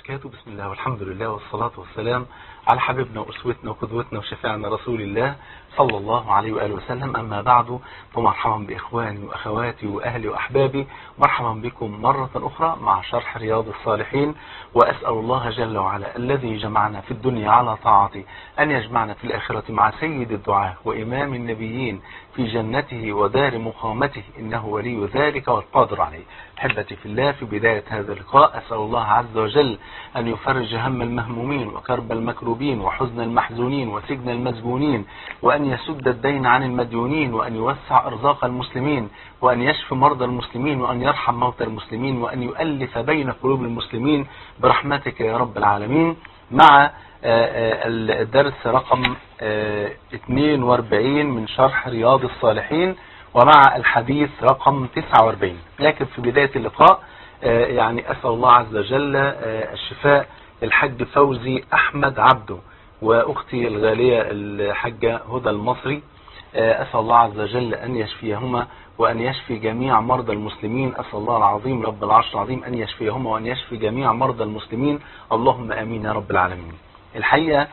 وبركاته بسم الله والحمد لله والصلاة والسلام على حبيبنا وأسوتنا وقدوتنا وشفيعنا رسول الله صلى الله عليه وآله وسلم أما بعد فمرحبا بإخواني وأخواتي وأهلي وأحبابي مرحبا بكم مرة أخرى مع شرح رياض الصالحين وأسأل الله جل وعلا الذي جمعنا في الدنيا على طاعته أن يجمعنا في الآخرة مع سيد الدعاء وإمام النبيين في جنته ودار مقامته إنه ولي ذلك والقادر عليه أحبتي في الله في بداية هذا اللقاء أسأل الله عز وجل أن يفرج هم المهمومين وكرب المكروبين وحزن المحزونين وسجن المسجونين وأن يسد الدين عن المديونين وأن يوسع أرزاق المسلمين وأن يشفي مرضى المسلمين وأن يرحم موتى المسلمين وأن يؤلف بين قلوب المسلمين برحمتك يا رب العالمين مع الدرس رقم 42 من شرح رياض الصالحين ومع الحديث رقم 49 لكن في بداية اللقاء يعني أسأل الله عز وجل الشفاء الحج فوزي أحمد عبده وأختي الغالية الحجة هدى المصري أسأل الله عز وجل أن يشفيهما وأن يشفي جميع مرضى المسلمين أسأل الله العظيم رب العرش العظيم أن يشفيهما وأن يشفي جميع مرضى المسلمين اللهم أمين يا رب العالمين الحقيقة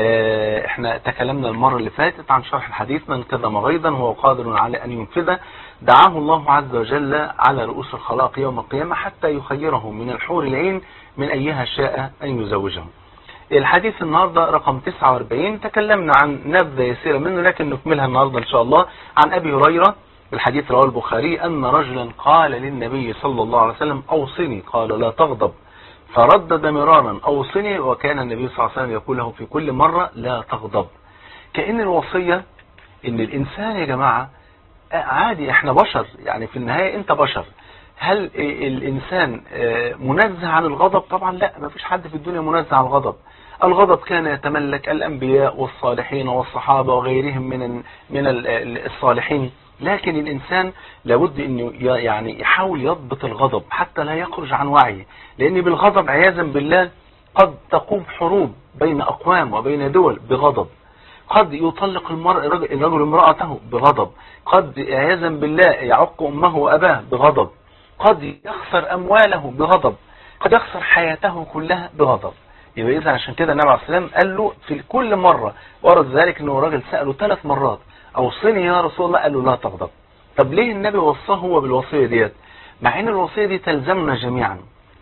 احنا تكلمنا المرة اللي فاتت عن شرح الحديث من كذب غيظا هو قادر على أن ينفذه دعاه الله عز وجل على رؤوس الخلاق يوم القيامة حتى يخيره من الحور العين من أيها شاء أن يزوجه الحديث النهاردة رقم 49 تكلمنا عن نبذة يسيرة منه لكن نكملها النهاردة إن شاء الله عن أبي هريرة الحديث رواه البخاري أن رجلا قال للنبي صلى الله عليه وسلم أوصني قال لا تغضب فردد مرارا أوصني وكان النبي صلى الله عليه وسلم يقول له في كل مرة لا تغضب كأن الوصية ان الانسان يا جماعة عادي احنا بشر يعني في النهاية انت بشر هل الانسان منزه عن الغضب طبعا لا ما فيش حد في الدنيا منزه عن الغضب الغضب كان يتملك الانبياء والصالحين والصحابة وغيرهم من من الصالحين لكن الإنسان لابد أنه يعني يحاول يضبط الغضب حتى لا يخرج عن وعيه لأن بالغضب عياذا بالله قد تقوم حروب بين أقوام وبين دول بغضب قد يطلق المرء الرجل امرأته بغضب قد عياذا بالله يعق أمه وأباه بغضب قد يخسر أمواله بغضب قد يخسر حياته كلها بغضب يبقى إذا عشان كده النبي عليه السلام قال له في كل مرة ورد ذلك أنه راجل سأله ثلاث مرات أوصني يا رسول الله قال له لا تغضب طب ليه النبي وصاه هو بالوصية ديت مع ان الوصية دي تلزمنا جميعا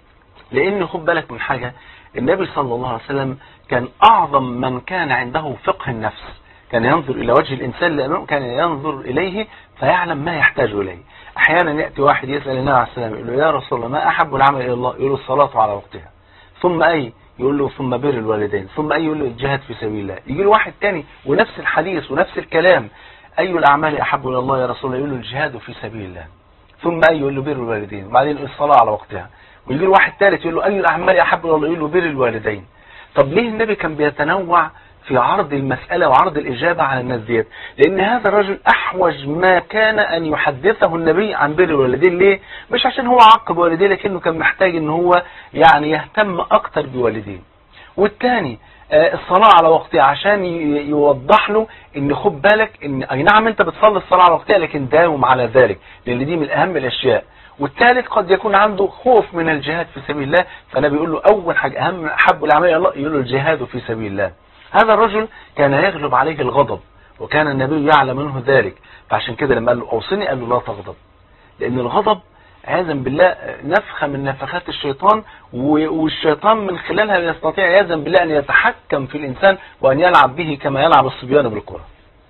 لان خد بالك من حاجة النبي صلى الله عليه وسلم كان اعظم من كان عنده فقه النفس كان ينظر الى وجه الانسان اللي امامه كان ينظر اليه فيعلم ما يحتاج اليه احيانا يأتي واحد يسأل النبي عليه السلام يقول له يا رسول الله ما احب العمل الى الله يقول له الصلاة على وقتها ثم اي يقول له ثم بر الوالدين ثم أي يقول له الجهاد في سبيل الله يجي له واحد تاني ونفس الحديث ونفس الكلام أي الأعمال أحب إلى الله يا رسول الله يقول له الجهاد في سبيل الله ثم أي يقول له بر الوالدين وبعدين الصلاة على وقتها ويجي له واحد ثالث يقول له أي الأعمال أحب إلى الله يقول له بر الوالدين طب ليه النبي كان بيتنوع في عرض المسألة وعرض الإجابة على الناس ديت لأن هذا الرجل أحوج ما كان أن يحدثه النبي عن بر الوالدين ليه مش عشان هو عقب والديه لكنه كان محتاج أن هو يعني يهتم أكتر بوالديه والثاني الصلاة على وقتها عشان يوضح له ان خد بالك ان اي نعم انت بتصلي الصلاة على وقتها لكن داوم على ذلك لان دي من اهم الاشياء والثالث قد يكون عنده خوف من الجهاد في سبيل الله فانا بيقول له اول حاجة اهم حب الاعمال الله يقول له الجهاد في سبيل الله هذا الرجل كان يغلب عليه الغضب وكان النبي يعلم منه ذلك فعشان كده لما قال له اوصني قال له لا تغضب لان الغضب عياذا بالله نفخة من نفخات الشيطان والشيطان من خلالها يستطيع عياذا بالله أن يتحكم في الإنسان وأن يلعب به كما يلعب الصبيان بالكرة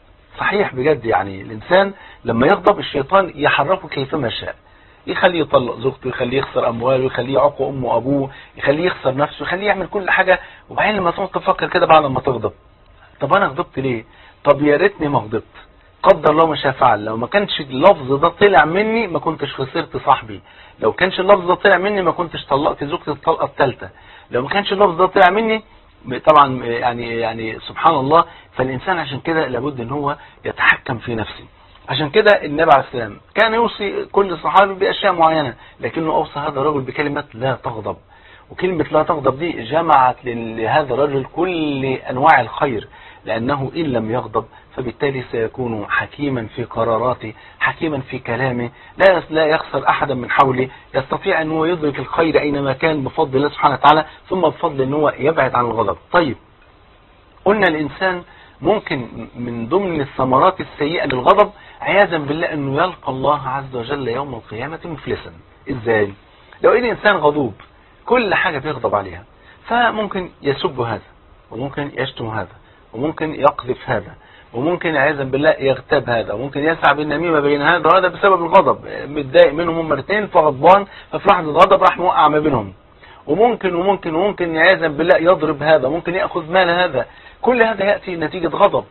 صحيح بجد يعني الإنسان لما يغضب الشيطان يحركه كيفما شاء يخليه يطلق زوجته يخليه يخسر أمواله يخليه يعق أمه وأبوه يخليه يخسر نفسه يخليه يعمل كل حاجة وبعدين لما تقعد تفكر كده بعد ما تغضب طب أنا غضبت ليه طب يا ريتني ما غضبت قدر الله ما شاء فعل لو ما كانش اللفظ ده طلع مني ما كنتش خسرت صاحبي لو كانش اللفظ ده طلع مني ما كنتش طلقت زوجتي الطلقه الثالثه لو ما كانش اللفظ ده طلع مني طبعا يعني يعني سبحان الله فالانسان عشان كده لابد ان هو يتحكم في نفسه عشان كده النبي عليه السلام كان يوصي كل صحابي باشياء معينه لكنه اوصى هذا الرجل بكلمه لا تغضب وكلمه لا تغضب دي جمعت لهذا الرجل كل انواع الخير لانه ان لم يغضب فبالتالي سيكون حكيما في قراراته حكيما في كلامه لا لا يخسر أحدا من حوله يستطيع أن هو يدرك الخير أينما كان بفضل الله سبحانه وتعالى ثم بفضل أن هو يبعد عن الغضب طيب قلنا الإنسان ممكن من ضمن الثمرات السيئة للغضب عياذا بالله أنه يلقى الله عز وجل يوم القيامة مفلسا إزاي لو إن إنسان غضوب كل حاجة بيغضب عليها فممكن يسب هذا وممكن يشتم هذا وممكن يقذف هذا وممكن عياذا بالله يغتاب هذا وممكن يسعى بالنميمة بين هذا وهذا بسبب الغضب متضايق منهم هم الاثنين فغضبان ففي لحظة غضب راح موقع ما بينهم وممكن وممكن وممكن عياذا بالله يضرب هذا ممكن يأخذ مال هذا كل هذا يأتي نتيجة غضب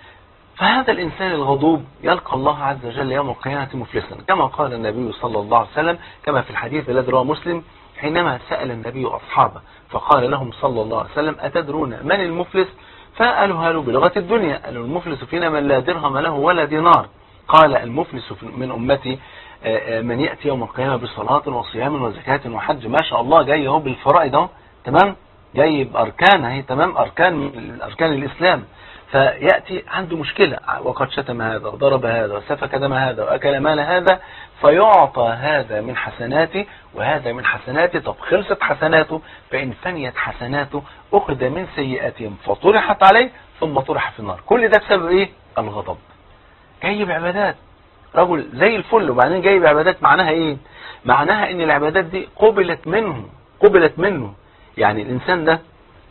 فهذا الإنسان الغضوب يلقى الله عز وجل يوم القيامة مفلسا كما قال النبي صلى الله عليه وسلم كما في الحديث الذي رواه مسلم حينما سأل النبي أصحابه فقال لهم صلى الله عليه وسلم أتدرون من المفلس فقالوا هالوا بلغة الدنيا قالوا المفلس فينا من لا درهم له ولا دينار قال المفلس من أمتي من يأتي يوم القيامة بصلاة وصيام وزكاة وحج ما شاء الله جاي اهو بالفرائض اهو تمام جاي بأركان اهي تمام أركان أركان الإسلام فيأتي عنده مشكلة وقد شتم هذا وضرب هذا وسفك دم هذا وأكل مال هذا فيعطى هذا من حسناته وهذا من حسناته طب خلصت حسناته فإن فنيت حسناته أخذ من سيئاتهم فطرحت عليه ثم طرح في النار كل ده بسبب إيه؟ الغضب جايب عبادات رجل زي الفل وبعدين جايب عبادات معناها إيه؟ معناها إن العبادات دي قبلت منه قبلت منه يعني الإنسان ده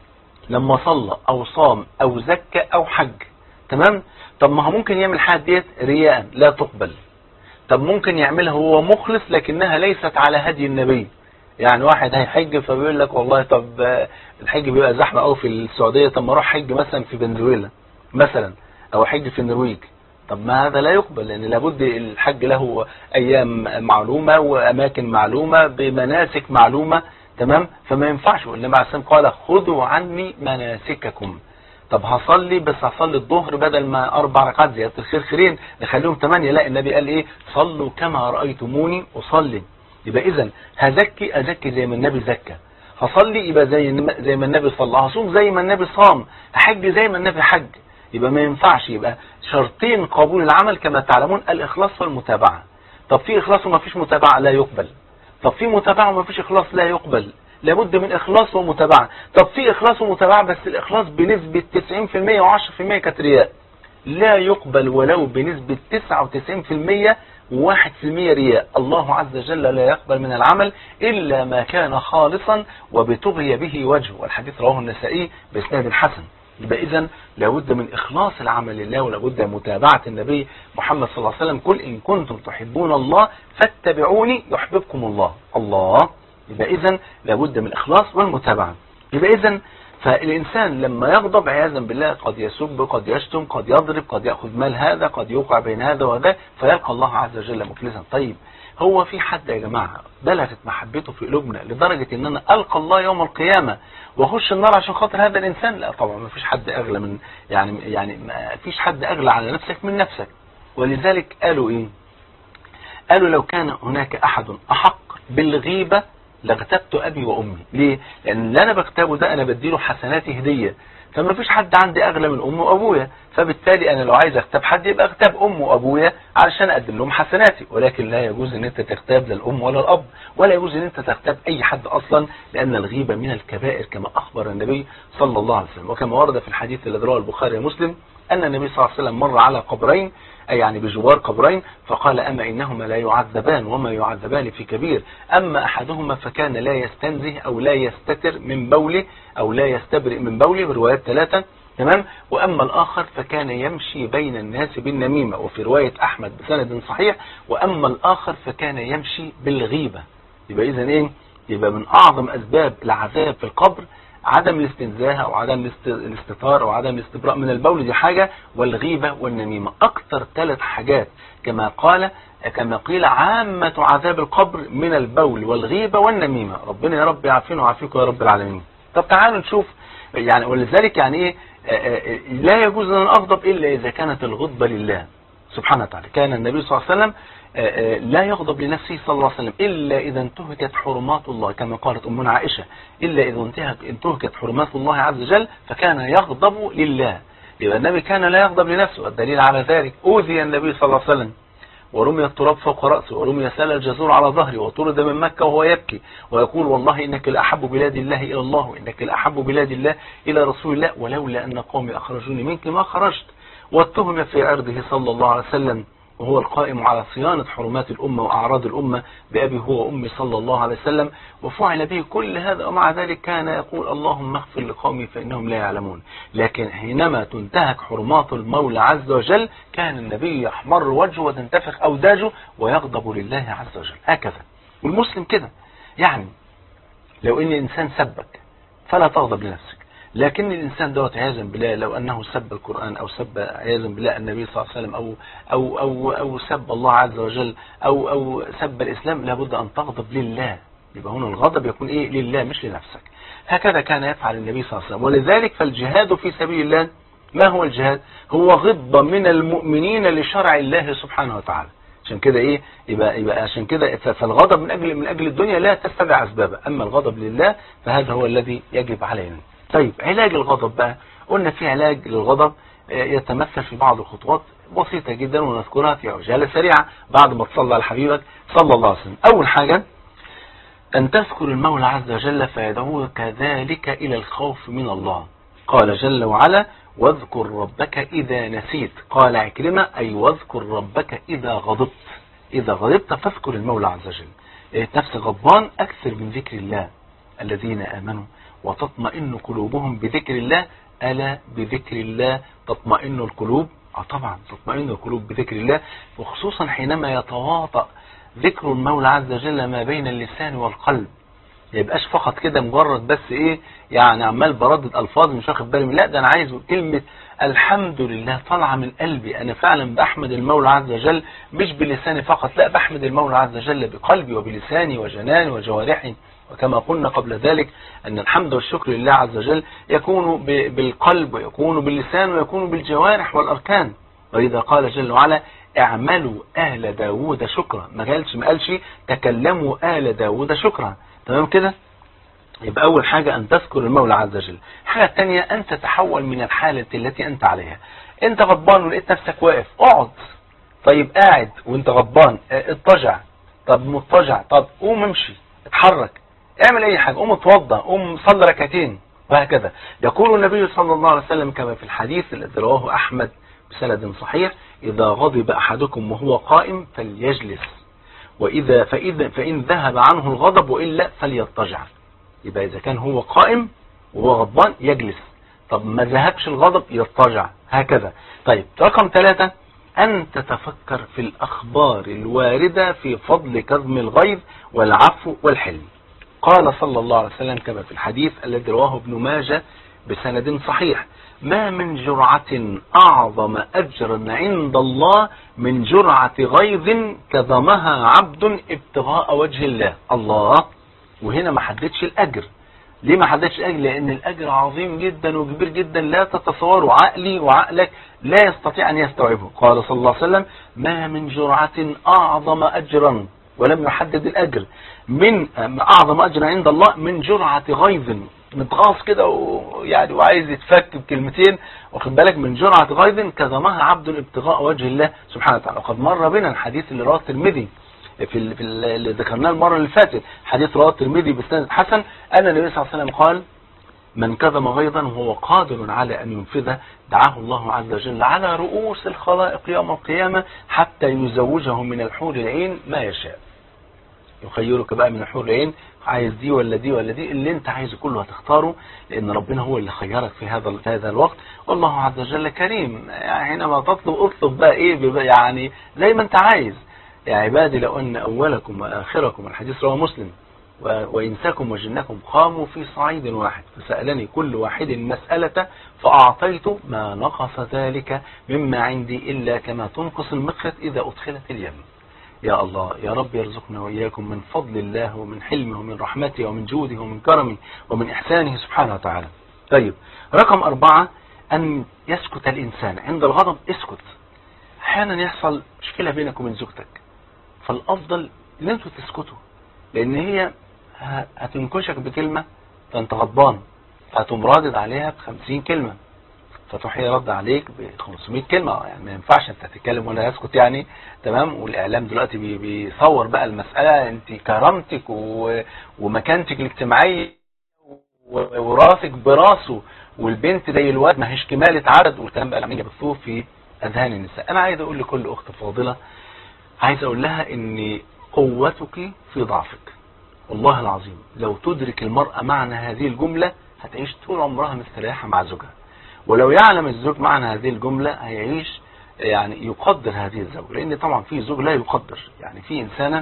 لما صلى او صام او زكى او حج تمام طب ما هو ممكن يعمل حاجه ديت رياء لا تقبل طب ممكن يعملها هو مخلص لكنها ليست على هدي النبي يعني واحد هيحج فبيقول لك والله طب الحج بيبقى زحمه قوي في السعوديه طب ما اروح حج مثلا في فنزويلا مثلا او حج في النرويج طب ما هذا لا يقبل لان لابد الحج له ايام معلومه واماكن معلومه بمناسك معلومه تمام فما ينفعش والنبي عليه الصلاه قال خذوا عني مناسككم طب هصلي بس هصلي الظهر بدل ما اربع ركعات زياده الخير خيرين نخليهم ثمانيه لا النبي قال ايه صلوا كما رايتموني اصلي يبقى اذا هزكي ازكي زي ما النبي زكى هصلي يبقى زي زي ما النبي صلى هصوم زي ما النبي صام هحج زي ما النبي حج يبقى ما ينفعش يبقى شرطين قبول العمل كما تعلمون الاخلاص والمتابعه طب في اخلاص وما فيش متابعه لا يقبل طب في متابعة وما فيش إخلاص لا يقبل لابد من إخلاص ومتابعة طب في إخلاص ومتابعة بس الإخلاص بنسبة 90% و10% كانت رياء لا يقبل ولو بنسبة 99% و1% رياء الله عز وجل لا يقبل من العمل إلا ما كان خالصا وبتغي به وجهه والحديث رواه النسائي بإسناد حسن يبقى اذا لابد من اخلاص العمل لله ولابد من متابعه النبي محمد صلى الله عليه وسلم قل ان كنتم تحبون الله فاتبعوني يحببكم الله الله يبقى اذا لابد من الاخلاص والمتابعه يبقى اذا فالانسان لما يغضب عياذا بالله قد يسب قد يشتم قد يضرب قد ياخذ مال هذا قد يوقع بين هذا وذا فيلقى الله عز وجل مفلسا طيب هو في حد يا جماعة بلغت محبته في قلوبنا لدرجة ان انا القى الله يوم القيامة واخش النار عشان خاطر هذا الانسان لا طبعا ما فيش حد اغلى من يعني يعني ما فيش حد اغلى على نفسك من نفسك ولذلك قالوا ايه قالوا لو كان هناك احد احق بالغيبة لاغتبت ابي وامي ليه لان اللي انا بغتابه ده انا بديله حسناتي هدية فما فيش حد عندي اغلى من امي وابويا فبالتالي انا لو عايز اغتاب حد يبقى اغتاب امي وابويا علشان اقدم لهم حسناتي ولكن لا يجوز ان انت تغتاب لا الام ولا الاب ولا يجوز ان انت تغتاب اي حد اصلا لان الغيبه من الكبائر كما اخبر النبي صلى الله عليه وسلم وكما ورد في الحديث الذي رواه البخاري ومسلم ان النبي صلى الله عليه وسلم مر على قبرين أي يعني بجوار قبرين فقال أما إنهما لا يعذبان وما يعذبان في كبير أما أحدهما فكان لا يستنزه أو لا يستتر من بوله أو لا يستبرئ من بوله بروايات ثلاثة تمام وأما الآخر فكان يمشي بين الناس بالنميمة وفي رواية أحمد بسند صحيح وأما الآخر فكان يمشي بالغيبة يبقى إذا إيه يبقى من أعظم أسباب العذاب في القبر عدم الاستنزاه او عدم الاستطار او عدم الاستبراء من البول دي حاجة والغيبة والنميمة اكتر ثلاث حاجات كما قال كما قيل عامة عذاب القبر من البول والغيبة والنميمة ربنا يا رب يعافينا ويعافيكم يا رب العالمين طب تعالوا نشوف يعني ولذلك يعني ايه لا يجوز ان اغضب الا اذا كانت الغضبة لله سبحانه وتعالى كان النبي صلى الله عليه وسلم لا يغضب لنفسه صلى الله عليه وسلم إلا إذا انتهكت حرمات الله كما قالت أمنا عائشة إلا إذا انتهكت حرمات الله عز وجل فكان يغضب لله يبقى النبي كان لا يغضب لنفسه والدليل على ذلك أوذي النبي صلى الله عليه وسلم ورمي التراب فوق رأسه ورمي سال الجزور على ظهره وطرد من مكة وهو يبكي ويقول والله إنك لأحب بلاد الله إلى الله وإنك لأحب بلاد الله إلى رسول الله ولولا أن قومي أخرجوني منك ما خرجت واتهم في عرضه صلى الله عليه وسلم وهو القائم على صيانة حرمات الأمة وأعراض الأمة بأبي هو وأمي صلى الله عليه وسلم وفعل به كل هذا ومع ذلك كان يقول اللهم اغفر لقومي فإنهم لا يعلمون لكن حينما تنتهك حرمات المولى عز وجل كان النبي يحمر وجهه وتنتفخ أوداجه ويغضب لله عز وجل هكذا والمسلم كده يعني لو ان انسان سبك فلا تغضب لنفسك لكن الانسان دوت عياذا بالله لو انه سب القران او سب عياذا بالله النبي صلى الله عليه وسلم او او او او سب الله عز وجل او او سب الاسلام لابد ان تغضب لله يبقى هنا الغضب يكون ايه لله مش لنفسك هكذا كان يفعل النبي صلى الله عليه وسلم ولذلك فالجهاد في سبيل الله ما هو الجهاد هو غضة من المؤمنين لشرع الله سبحانه وتعالى عشان كده ايه يبقى يبقى عشان كده فالغضب من اجل من اجل الدنيا لا تستدعي اسبابها اما الغضب لله فهذا هو الذي يجب علينا طيب علاج الغضب بقى قلنا في علاج للغضب يتمثل في بعض الخطوات بسيطة جدا ونذكرها في عجالة سريعة بعد ما تصلى على حبيبك صلى الله عليه وسلم أول حاجة أن تذكر المولى عز وجل فيدعوك ذلك إلى الخوف من الله قال جل وعلا واذكر ربك إذا نسيت قال عكرمة أي واذكر ربك إذا غضبت إذا غضبت فاذكر المولى عز وجل نفس غضبان أكثر من ذكر الله الذين آمنوا وتطمئن قلوبهم بذكر الله ألا بذكر الله تطمئن القلوب اه طبعا تطمئن القلوب بذكر الله وخصوصا حينما يتواطأ ذكر المولى عز وجل ما بين اللسان والقلب ما يبقاش فقط كده مجرد بس ايه يعني عمال بردد الفاظ مش واخد بالي لا ده انا عايز كلمه الحمد لله طالعه من قلبي انا فعلا بحمد المولى عز وجل مش بلساني فقط لا بحمد المولى عز وجل بقلبي وبلساني وجناني وجوارحي وكما قلنا قبل ذلك أن الحمد والشكر لله عز وجل يكون بالقلب ويكون باللسان ويكون بالجوارح والأركان وإذا قال جل وعلا اعملوا آل داود شكرا ما قالش ما قالش تكلموا آل داود شكرا تمام كده يبقى أول حاجة أن تذكر المولى عز وجل الحاجة الثانية أن تتحول من الحالة التي أنت عليها أنت غضبان ولقيت نفسك واقف اقعد طيب قاعد وانت غضبان اضطجع طب مضطجع طب قوم امشي اتحرك اعمل اي حاجة قوم اتوضى قوم صلي ركعتين وهكذا يقول النبي صلى الله عليه وسلم كما في الحديث الذي رواه احمد بسند صحيح اذا غضب احدكم وهو قائم فليجلس واذا فاذا فان ذهب عنه الغضب والا فليضطجع يبقى اذا كان هو قائم وهو غضبان يجلس طب ما ذهبش الغضب يضطجع هكذا طيب رقم ثلاثة أن تتفكر في الأخبار الواردة في فضل كظم الغيظ والعفو والحلم قال صلى الله عليه وسلم كما في الحديث الذي رواه ابن ماجه بسند صحيح ما من جرعة أعظم أجرا عند الله من جرعة غيظ كظمها عبد ابتغاء وجه الله الله وهنا ما حددش الأجر ليه ما حددش الأجر لأن الأجر عظيم جدا وكبير جدا لا تتصوره عقلي وعقلك لا يستطيع أن يستوعبه قال صلى الله عليه وسلم ما من جرعة أعظم أجرا ولم يحدد الأجر من أعظم أجر عند الله من جرعة غيظ متغاص كده ويعني وعايز يتفك بكلمتين واخد بالك من جرعة غيظ كظمها عبد ابتغاء وجه الله سبحانه وتعالى وقد مر بنا الحديث اللي رواه الترمذي في ال- في ال- اللي ذكرناه المرة اللي فاتت حديث رواه الترمذي بسند حسن أن النبي صلى الله عليه وسلم قال من كظم غيظا وهو قادر على أن ينفذه دعاه الله عز وجل على رؤوس الخلائق يوم القيامة حتى يزوجه من الحور العين ما يشاء يخيرك بقى من الحور العين عايز دي ولا دي ولا دي اللي انت عايزه كله هتختاره لان ربنا هو اللي خيرك في هذا في هذا الوقت والله عز وجل كريم يعني حينما تطلب اطلب بقى ايه بيبقى يعني زي ما انت عايز يا عبادي لو ان اولكم واخركم الحديث رواه مسلم و- وإنساكم وجنكم قاموا في صعيد واحد فسألني كل واحد مسألة فأعطيت ما نقص ذلك مما عندي إلا كما تنقص المخيط إذا أدخلت اليم يا الله يا رب يرزقنا وإياكم من فضل الله ومن حلمه ومن رحمته ومن جوده ومن كرمه ومن إحسانه سبحانه وتعالى طيب رقم أربعة أن يسكت الإنسان عند الغضب اسكت أحيانا يحصل مشكلة بينك وبين زوجتك فالأفضل ان انتوا تسكتوا لأن هي ه- هتنكشك بكلمة فأنت غضبان فهتقوم رادد عليها بخمسين كلمة فتروح رد عليك ب 500 كلمة يعني ما ينفعش انت تتكلم ولا يسكت يعني تمام والاعلام دلوقتي بي- بيصور بقى المسألة انت كرامتك و- ومكانتك الاجتماعية و- وراسك براسه والبنت زي الواد ما هيش كمالة عدد والكلام بقى العملية بثوه في اذهان النساء انا عايز اقول لكل اخت فاضلة عايز اقول لها ان قوتك في ضعفك والله العظيم لو تدرك المرأة معنى هذه الجملة هتعيش طول عمرها مستريحة مع زوجها ولو يعلم الزوج معنى هذه الجملة هيعيش يعني يقدر هذه الزوجة لان طبعا في زوج لا يقدر يعني في انسانة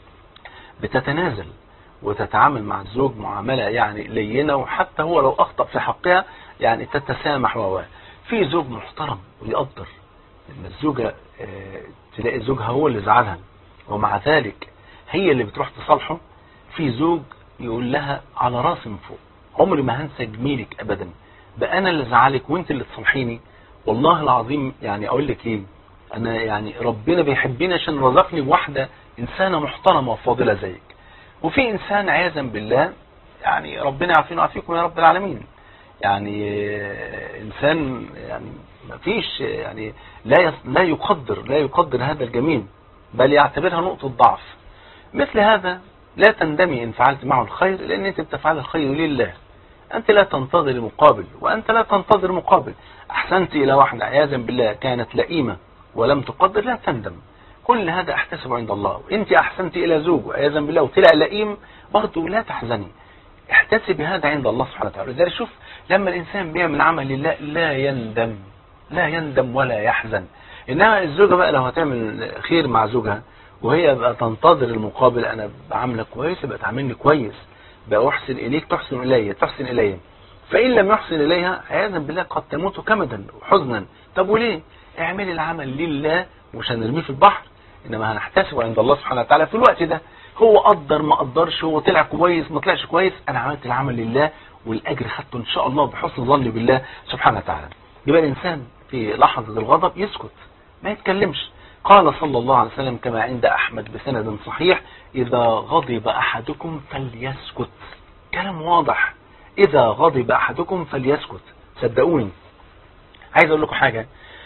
بتتنازل وتتعامل مع الزوج معاملة يعني لينة وحتى هو لو اخطأ في حقها يعني تتسامح و في زوج محترم ويقدر ان الزوجة آه، تلاقي زوجها هو اللي زعلها ومع ذلك هي اللي بتروح تصالحه في زوج يقول لها على راسي من فوق عمري ما هنسى جميلك ابدا بقى انا اللي زعلك وانت اللي تصالحيني والله العظيم يعني اقول لك ايه انا يعني ربنا بيحبني عشان رزقني بواحده انسانه محترمه وفاضله زيك وفي انسان عياذا بالله يعني ربنا يعافينا ويعافيكم يا رب العالمين يعني آه، انسان يعني ما فيش يعني لا يص- لا يقدر لا يقدر هذا الجميل بل يعتبرها نقطة ضعف مثل هذا لا تندمي ان فعلت معه الخير لان انت بتفعل الخير لله انت لا تنتظر مقابل وانت لا تنتظر مقابل احسنت الى واحدة عياذا بالله كانت لئيمة ولم تقدر لا تندم كل هذا احتسب عند الله انت احسنت الى زوج عياذا بالله وطلع لئيم برضه لا تحزني احتسب هذا عند الله سبحانه وتعالى لذلك شوف لما الانسان بيعمل عمل لله لا يندم لا يندم ولا يحزن انما الزوجه بقى لو هتعمل خير مع زوجها وهي بقى تنتظر المقابل انا بعاملك كويس يبقى تعاملني كويس بقى احسن اليك تحسن الي تحسن الي فان لم يحسن اليها عياذا بالله قد تموت كمدا وحزنا طب وليه اعملي العمل لله مش هنرميه في البحر انما هنحتسبه عند الله سبحانه وتعالى في الوقت ده هو قدر ما قدرش هو طلع كويس ما طلعش كويس انا عملت العمل لله والاجر خدته ان شاء الله بحسن ظني بالله سبحانه وتعالى يبقى الانسان في لحظه الغضب يسكت ما يتكلمش قال صلى الله عليه وسلم كما عند احمد بسند صحيح اذا غضب احدكم فليسكت كلام واضح اذا غضب احدكم فليسكت صدقوني عايز اقول لكم حاجه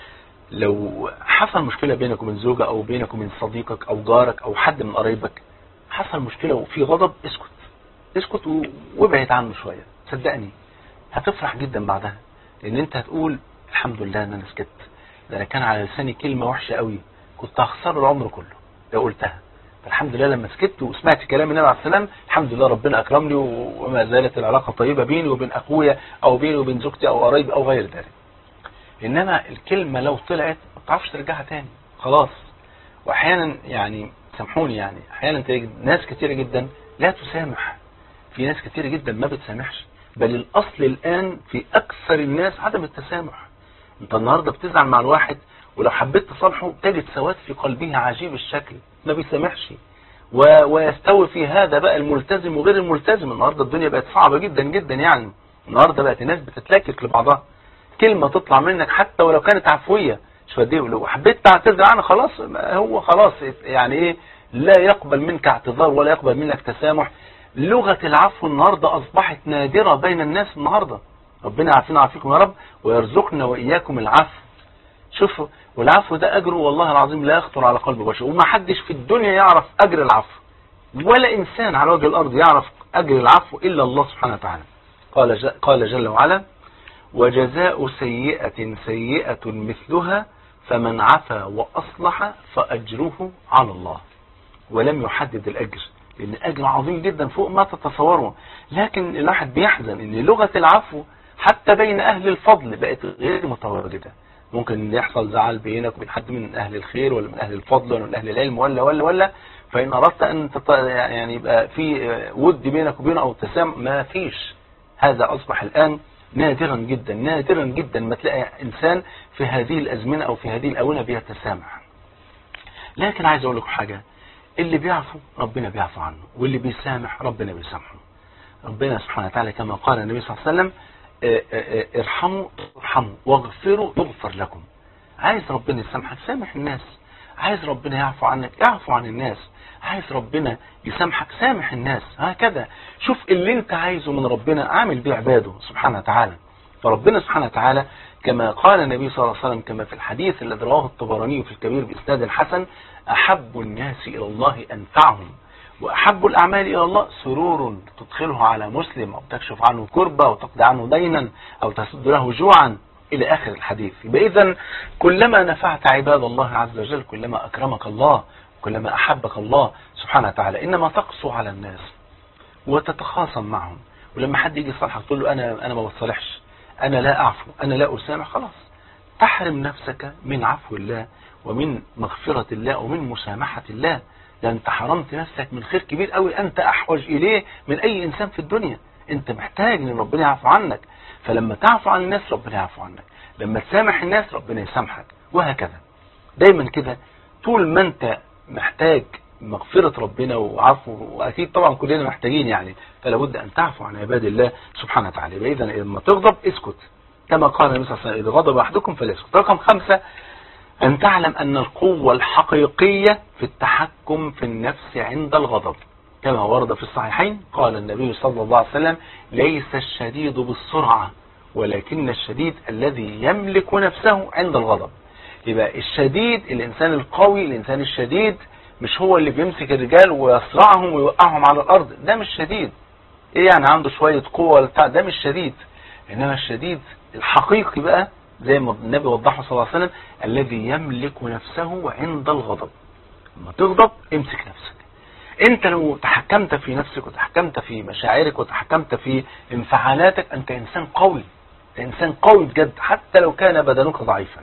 لو حصل مشكلة بينك وبين زوجة او بينك وبين صديقك او جارك او حد من قرايبك حصل مشكلة وفي غضب اسكت اسكت و- وابعد عنه شوية صدقني هتفرح جدا بعدها لان انت هتقول الحمد لله ان انا سكت ده انا كان على لساني كلمة وحشة قوي كنت هخسر العمر كله لو قلتها فالحمد لله لما سكت وسمعت كلام النبي عليه السلام الحمد لله ربنا اكرمني و- وما زالت العلاقة طيبة بيني وبين اخويا او بيني وبين زوجتي او قرايبي او غير ذلك انما الكلمة لو طلعت ما تعرفش ترجعها تاني خلاص واحيانا يعني سامحوني يعني احيانا تلاقي ناس كتيرة جدا لا تسامح في ناس كتيرة جدا ما بتسامحش بل الاصل الان في اكثر الناس عدم التسامح انت النهاردة بتزعل مع الواحد ولو حبيت تصالحه تجد سواد في قلبه عجيب الشكل ما بيسامحش و- ويستوي في هذا بقى الملتزم وغير الملتزم النهاردة الدنيا بقت صعبة جدا جدا يعني النهاردة بقت الناس بتتلكك لبعضها كلمة تطلع منك حتى ولو كانت عفوية مش بديه لو حبيت تعتذر عنها خلاص ما هو خلاص يعني ايه لا يقبل منك اعتذار ولا يقبل منك تسامح لغة العفو النهاردة اصبحت نادرة بين الناس النهاردة ربنا يعافينا ويعافيكم يا رب ويرزقنا واياكم العفو شوفوا والعفو ده اجره والله العظيم لا يخطر على قلب بشر وما حدش في الدنيا يعرف اجر العفو ولا انسان على وجه الارض يعرف اجر العفو الا الله سبحانه وتعالى قال ج- قال جل وعلا وجزاء سيئة سيئة مثلها فمن عفا وأصلح فأجره على الله ولم يحدد الأجر لأن أجر عظيم جدا فوق ما تتصوره لكن الواحد بيحزن أن لغة العفو حتى بين أهل الفضل بقت غير متواجدة ممكن يحصل زعل بينك وبين حد من أهل الخير ولا من أهل الفضل ولا من أهل العلم ولا ولا ولا فإن أردت أن تط... يعني يبقى في ود بينك وبينه أو تسامح ما فيش هذا أصبح الآن نادرا جدا نادرا جدا ما تلاقي إنسان في هذه الأزمنة أو في هذه الأونة بيتسامح لكن عايز أقول لكم حاجة اللي بيعفو ربنا بيعفو عنه واللي بيسامح ربنا بيسامحه ربنا سبحانه وتعالى كما قال النبي صلى الله عليه وسلم اه اه اه ارحموا ترحموا واغفروا تغفر لكم عايز ربنا يسامحك سامح الناس عايز ربنا يعفو عنك يعفو عن الناس عايز ربنا يسامحك سامح الناس هكذا شوف اللي انت عايزه من ربنا عامل بيه عباده سبحانه وتعالى فربنا سبحانه وتعالى كما قال النبي صلى الله عليه وسلم كما في الحديث الذي رواه الطبراني في الكبير بإسناد حسن أحب الناس إلى الله أنفعهم وأحب الأعمال إلى الله سرور تدخله على مسلم أو تكشف عنه كربة أو تقضي عنه دينا أو تسد له جوعا إلى آخر الحديث يبقى إذا كلما نفعت عباد الله عز وجل كلما أكرمك الله كلما أحبك الله سبحانه وتعالى إنما تقسو على الناس وتتخاصم معهم ولما حد يجي يصالحك تقول له أنا أنا ما بصالحش أنا لا أعفو أنا لا أسامح خلاص تحرم نفسك من عفو الله ومن مغفرة الله ومن مسامحة الله ده انت حرمت نفسك من خير كبير قوي انت احوج اليه من اي انسان في الدنيا انت محتاج ان ربنا يعفو عنك فلما تعفو عن الناس ربنا يعفو عنك لما تسامح الناس ربنا يسامحك وهكذا دايما كده طول ما انت محتاج مغفرة ربنا وعفو واكيد طبعا كلنا محتاجين يعني فلا بد ان تعفو عن عباد الله سبحانه وتعالى اذا لما تغضب اسكت كما قال النبي صلى الله عليه وسلم اذا غضب احدكم فليسكت رقم خمسة أن تعلم أن القوة الحقيقية في التحكم في النفس عند الغضب كما ورد في الصحيحين قال النبي صلى الله عليه وسلم ليس الشديد بالسرعة ولكن الشديد الذي يملك نفسه عند الغضب يبقى الشديد الإنسان القوي الإنسان الشديد مش هو اللي بيمسك الرجال ويصرعهم ويوقعهم على الأرض ده مش شديد ايه يعني عنده شوية قوة بتاع ده مش شديد انما الشديد الحقيقي بقى زي ما النبي وضحه صلى الله عليه وسلم الذي يملك نفسه عند الغضب لما تغضب امسك نفسك انت لو تحكمت في نفسك وتحكمت في مشاعرك وتحكمت في انفعالاتك انت انسان قوي انت انسان قوي بجد حتى لو كان بدنك ضعيفا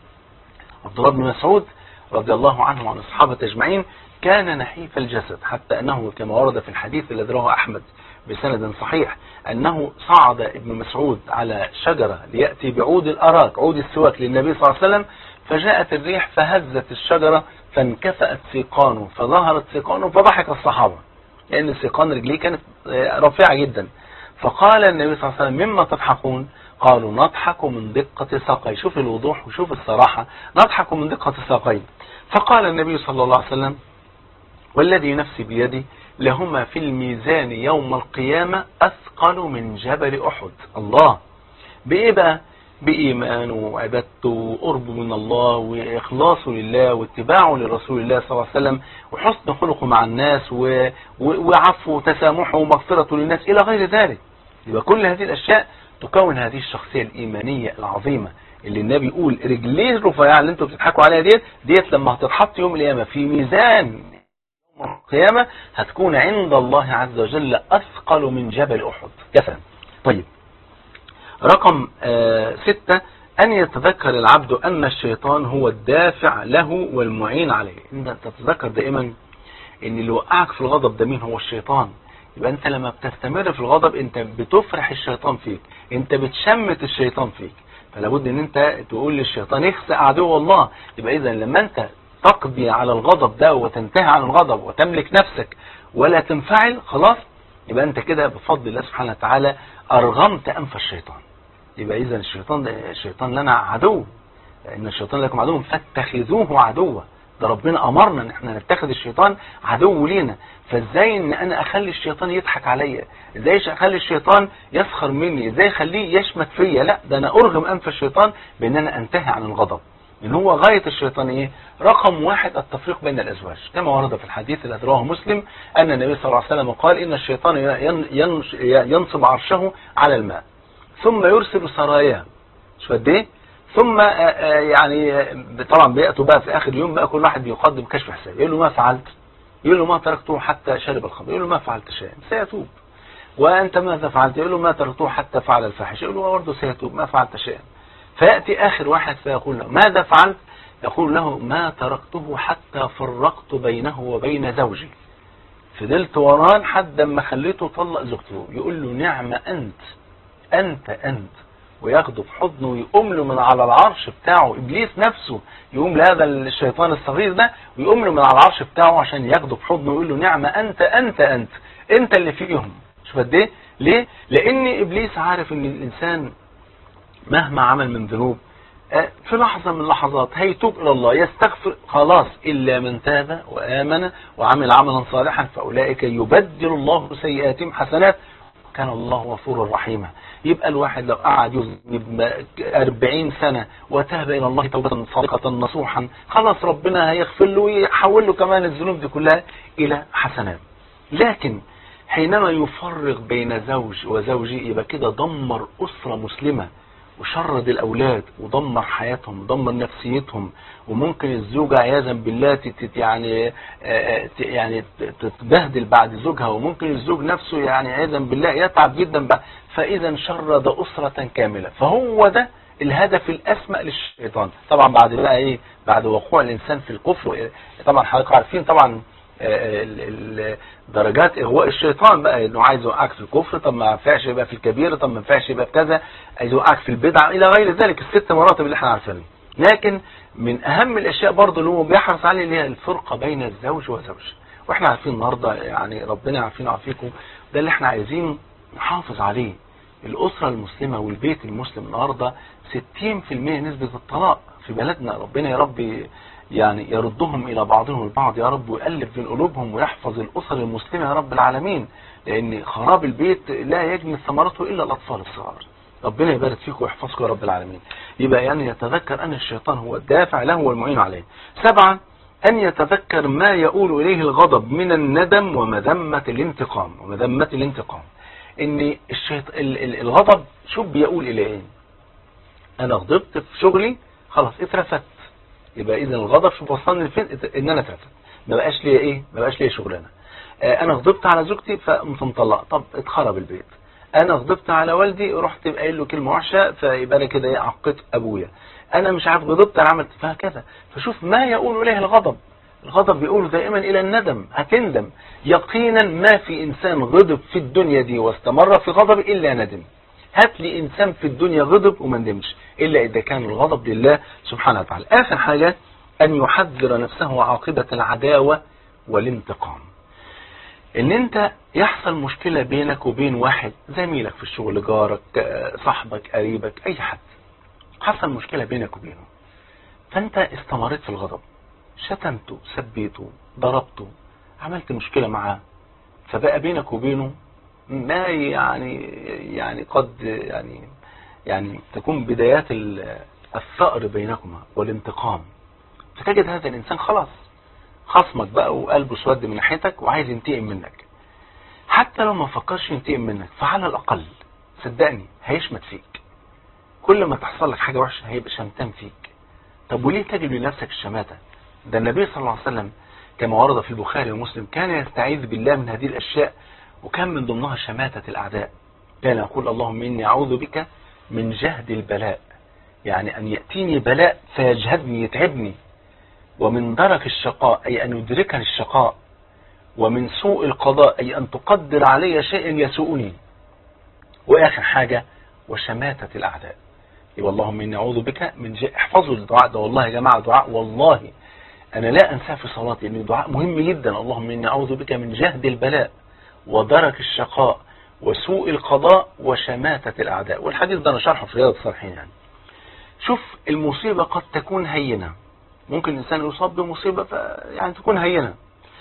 عبد الله بن مسعود رضي الله عنه وعن اصحابه اجمعين كان نحيف الجسد حتى انه كما ورد في الحديث الذي رواه احمد بسند صحيح أنه صعد ابن مسعود على شجرة ليأتي بعود الأراك عود السواك للنبي صلى الله عليه وسلم فجاءت الريح فهزت الشجرة فانكفأت سيقانه فظهرت سيقانه فضحك الصحابة لأن سيقان رجليه كانت رفيعة جدا فقال النبي صلى الله عليه وسلم مما تضحكون قالوا نضحك من دقة ساقي شوف الوضوح وشوف الصراحة نضحك من دقة ساقين فقال النبي صلى الله عليه وسلم والذي نفسي بيدي لهما في الميزان يوم القيامة أثقل من جبل أحد الله بإيه بقى بإيمانه وعبادته وقربه من الله وإخلاصه لله واتباعه لرسول الله صلى الله عليه وسلم وحسن خلقه مع الناس و... وعفو وتسامحه ومغفرته للناس إلى غير ذلك يبقى كل هذه الأشياء تكون هذه الشخصية الإيمانية العظيمة اللي النبي يقول رجليه الرفيعة اللي انتوا بتضحكوا عليها ديت ديت لما هتتحط يوم القيامة في ميزان القيامة هتكون عند الله عز وجل أثقل من جبل أحد كفا طيب رقم آه ستة أن يتذكر العبد أن الشيطان هو الدافع له والمعين عليه أنت تتذكر دائما أن اللي وقعك في الغضب ده مين هو الشيطان يبقى أنت لما بتستمر في الغضب أنت بتفرح الشيطان فيك أنت بتشمت الشيطان فيك فلا بد أن أنت تقول للشيطان اخسأ عدو الله يبقى إذا لما أنت تقضي على الغضب ده وتنتهي عن الغضب وتملك نفسك ولا تنفعل خلاص يبقى انت كده بفضل الله سبحانه وتعالى ارغمت انف الشيطان يبقى اذا الشيطان ده الشيطان لنا عدو ان الشيطان لكم عدو فاتخذوه عدوا ده ربنا امرنا ان احنا نتخذ الشيطان عدو لينا فازاي ان انا اخلي الشيطان يضحك عليا ازاي اخلي الشيطان يسخر مني ازاي اخليه يشمت فيا لا ده انا ارغم انف الشيطان بان انا انتهي عن الغضب ان هو غاية الشيطان ايه رقم واحد التفريق بين الازواج كما ورد في الحديث الذي رواه مسلم ان النبي صلى الله عليه وسلم قال ان الشيطان ينصب عرشه على الماء ثم يرسل سراياه شو قد ايه ثم يعني طبعا بيأتوا بقى في اخر يوم بقى كل واحد يقدم كشف حساب يقول له ما فعلت يقول له ما تركته حتى شرب الخمر يقول له ما فعلت شيئا سيتوب وانت ماذا فعلت يقول له ما تركته حتى فعل الفاحشه يقول له برضه سيتوب ما فعلت شيئا فيأتي آخر واحد فيقول له ماذا فعلت يقول له ما تركته حتى فرقت بينه وبين زوجي فضلت وراه لحد ما خليته طلق زوجته يقول له نعم أنت أنت أنت وياخده في حضنه ويقوم له من على العرش بتاعه إبليس نفسه يقوم لهذا الشيطان الصغير ده ويقوم له من على العرش بتاعه عشان ياخده في حضنه ويقول له نعم أنت أنت أنت أنت اللي فيهم شوف قد ايه ليه لأن إبليس عارف إن الإنسان مهما عمل من ذنوب في لحظة من اللحظات هيتوب إلى الله يستغفر خلاص إلا من تاب وآمن وعمل عملا صالحا فأولئك يبدل الله سيئاتهم حسنات كان الله غفورا رحيما يبقى الواحد لو قعد يذنب 40 سنة وتاب إلى الله توبة صادقة نصوحا خلاص ربنا هيغفر له ويحول له كمان الذنوب دي كلها إلى حسنات لكن حينما يفرق بين زوج وزوجه يبقى كده دمر أسرة مسلمة وشرد الأولاد ودمر حياتهم ودمر نفسيتهم وممكن الزوجة عياذا بالله تت يعني يعني تتبهدل بعد زوجها وممكن الزوج نفسه يعني عياذا بالله يتعب جدا بعد فإذا شرد أسرة كاملة فهو ده الهدف الأسمى للشيطان طبعا بعد بقى ايه بعد وقوع الإنسان في الكفر طبعا حضرتك عارفين طبعا درجات اغواء الشيطان بقى انه عايز يوقعك في الكفر طب ما ينفعش يبقى في الكبيره طب ما ينفعش يبقى في كذا عايز يوقعك في البدعه الى غير ذلك الست مراتب اللي احنا عارفينها لكن من اهم الاشياء برضه اللي هو بيحرص عليه اللي هي الفرقه بين الزوج وزوجه واحنا عارفين النهارده يعني ربنا يعافينا ويعافيكم ده اللي احنا عايزين نحافظ عليه الاسره المسلمه والبيت المسلم النهارده 60% نسبه الطلاق في بلدنا ربنا يا رب يعني يردهم إلى بعضهم البعض يا رب ويألف بين قلوبهم ويحفظ الأسر المسلمة يا رب العالمين لأن خراب البيت لا يجني ثمرته إلا الأطفال الصغار ربنا يبارك فيكم ويحفظكم يا رب العالمين يبقى يعني يتذكر أن الشيطان هو الدافع له والمعين عليه سبعا أن يتذكر ما يؤول إليه الغضب من الندم ومذمة الانتقام ومذمة الانتقام إن الشيط... الغضب شوف بيقول إلى إيه أنا غضبت في شغلي خلاص اترفدت يبقى اذا الغضب شوف وصلني لفين ان انا اترفد ما بقاش ليا ايه ما بقاش ليا شغلانه آه انا غضبت على زوجتي فقمت مطلقه طب اتخرب البيت انا غضبت على والدي رحت قايل له كلمه وحشه فيبقى انا كده ايه عقيت ابويا انا مش عارف غضبت انا عملت فهكذا فشوف ما يقول اليه الغضب الغضب بيقول دائما الى الندم هتندم يقينا ما في انسان غضب في الدنيا دي واستمر في غضب الا ندم هات لي انسان في الدنيا غضب وما ندمش الا اذا كان الغضب لله سبحانه وتعالى اخر حاجة ان يحذر نفسه عاقبة العداوة والانتقام ان انت يحصل مشكلة بينك وبين واحد زميلك في الشغل جارك صاحبك قريبك اي حد حصل مشكلة بينك وبينه فانت استمريت في الغضب شتمته سبيته ضربته عملت مشكلة معاه فبقى بينك وبينه ما يعني يعني قد يعني يعني تكون بدايات الثأر بينكما والانتقام فتجد هذا الإنسان خلاص خصمك بقى وقلبه سود من ناحيتك وعايز ينتقم منك حتى لو ما فكرش ينتقم منك فعلى الأقل صدقني هيشمت فيك كل ما تحصل لك حاجة وحشة هيبقى شمتان فيك طب وليه تجد لنفسك الشماتة ده النبي صلى الله عليه وسلم كما ورد في البخاري ومسلم كان يستعيذ بالله من هذه الأشياء وكان من ضمنها شماتة الأعداء كان يقول اللهم إني أعوذ بك من جهد البلاء يعني أن يأتيني بلاء فيجهدني يتعبني ومن درك الشقاء أي أن يدركني الشقاء ومن سوء القضاء أي أن تقدر علي شيء يسوءني وآخر حاجة وشماتة الأعداء يبقى اللهم إني أعوذ بك من جهد احفظوا الدعاء ده والله يا جماعة دعاء والله أنا لا أنساه في صلاتي إنه دعاء مهم جدا اللهم إني أعوذ بك من جهد البلاء ودرك الشقاء وسوء القضاء وشماتة الأعداء والحديث ده أنا شرحه في رياض الصالحين يعني شوف المصيبة قد تكون هينة ممكن الإنسان يصاب بمصيبة يعني تكون هينة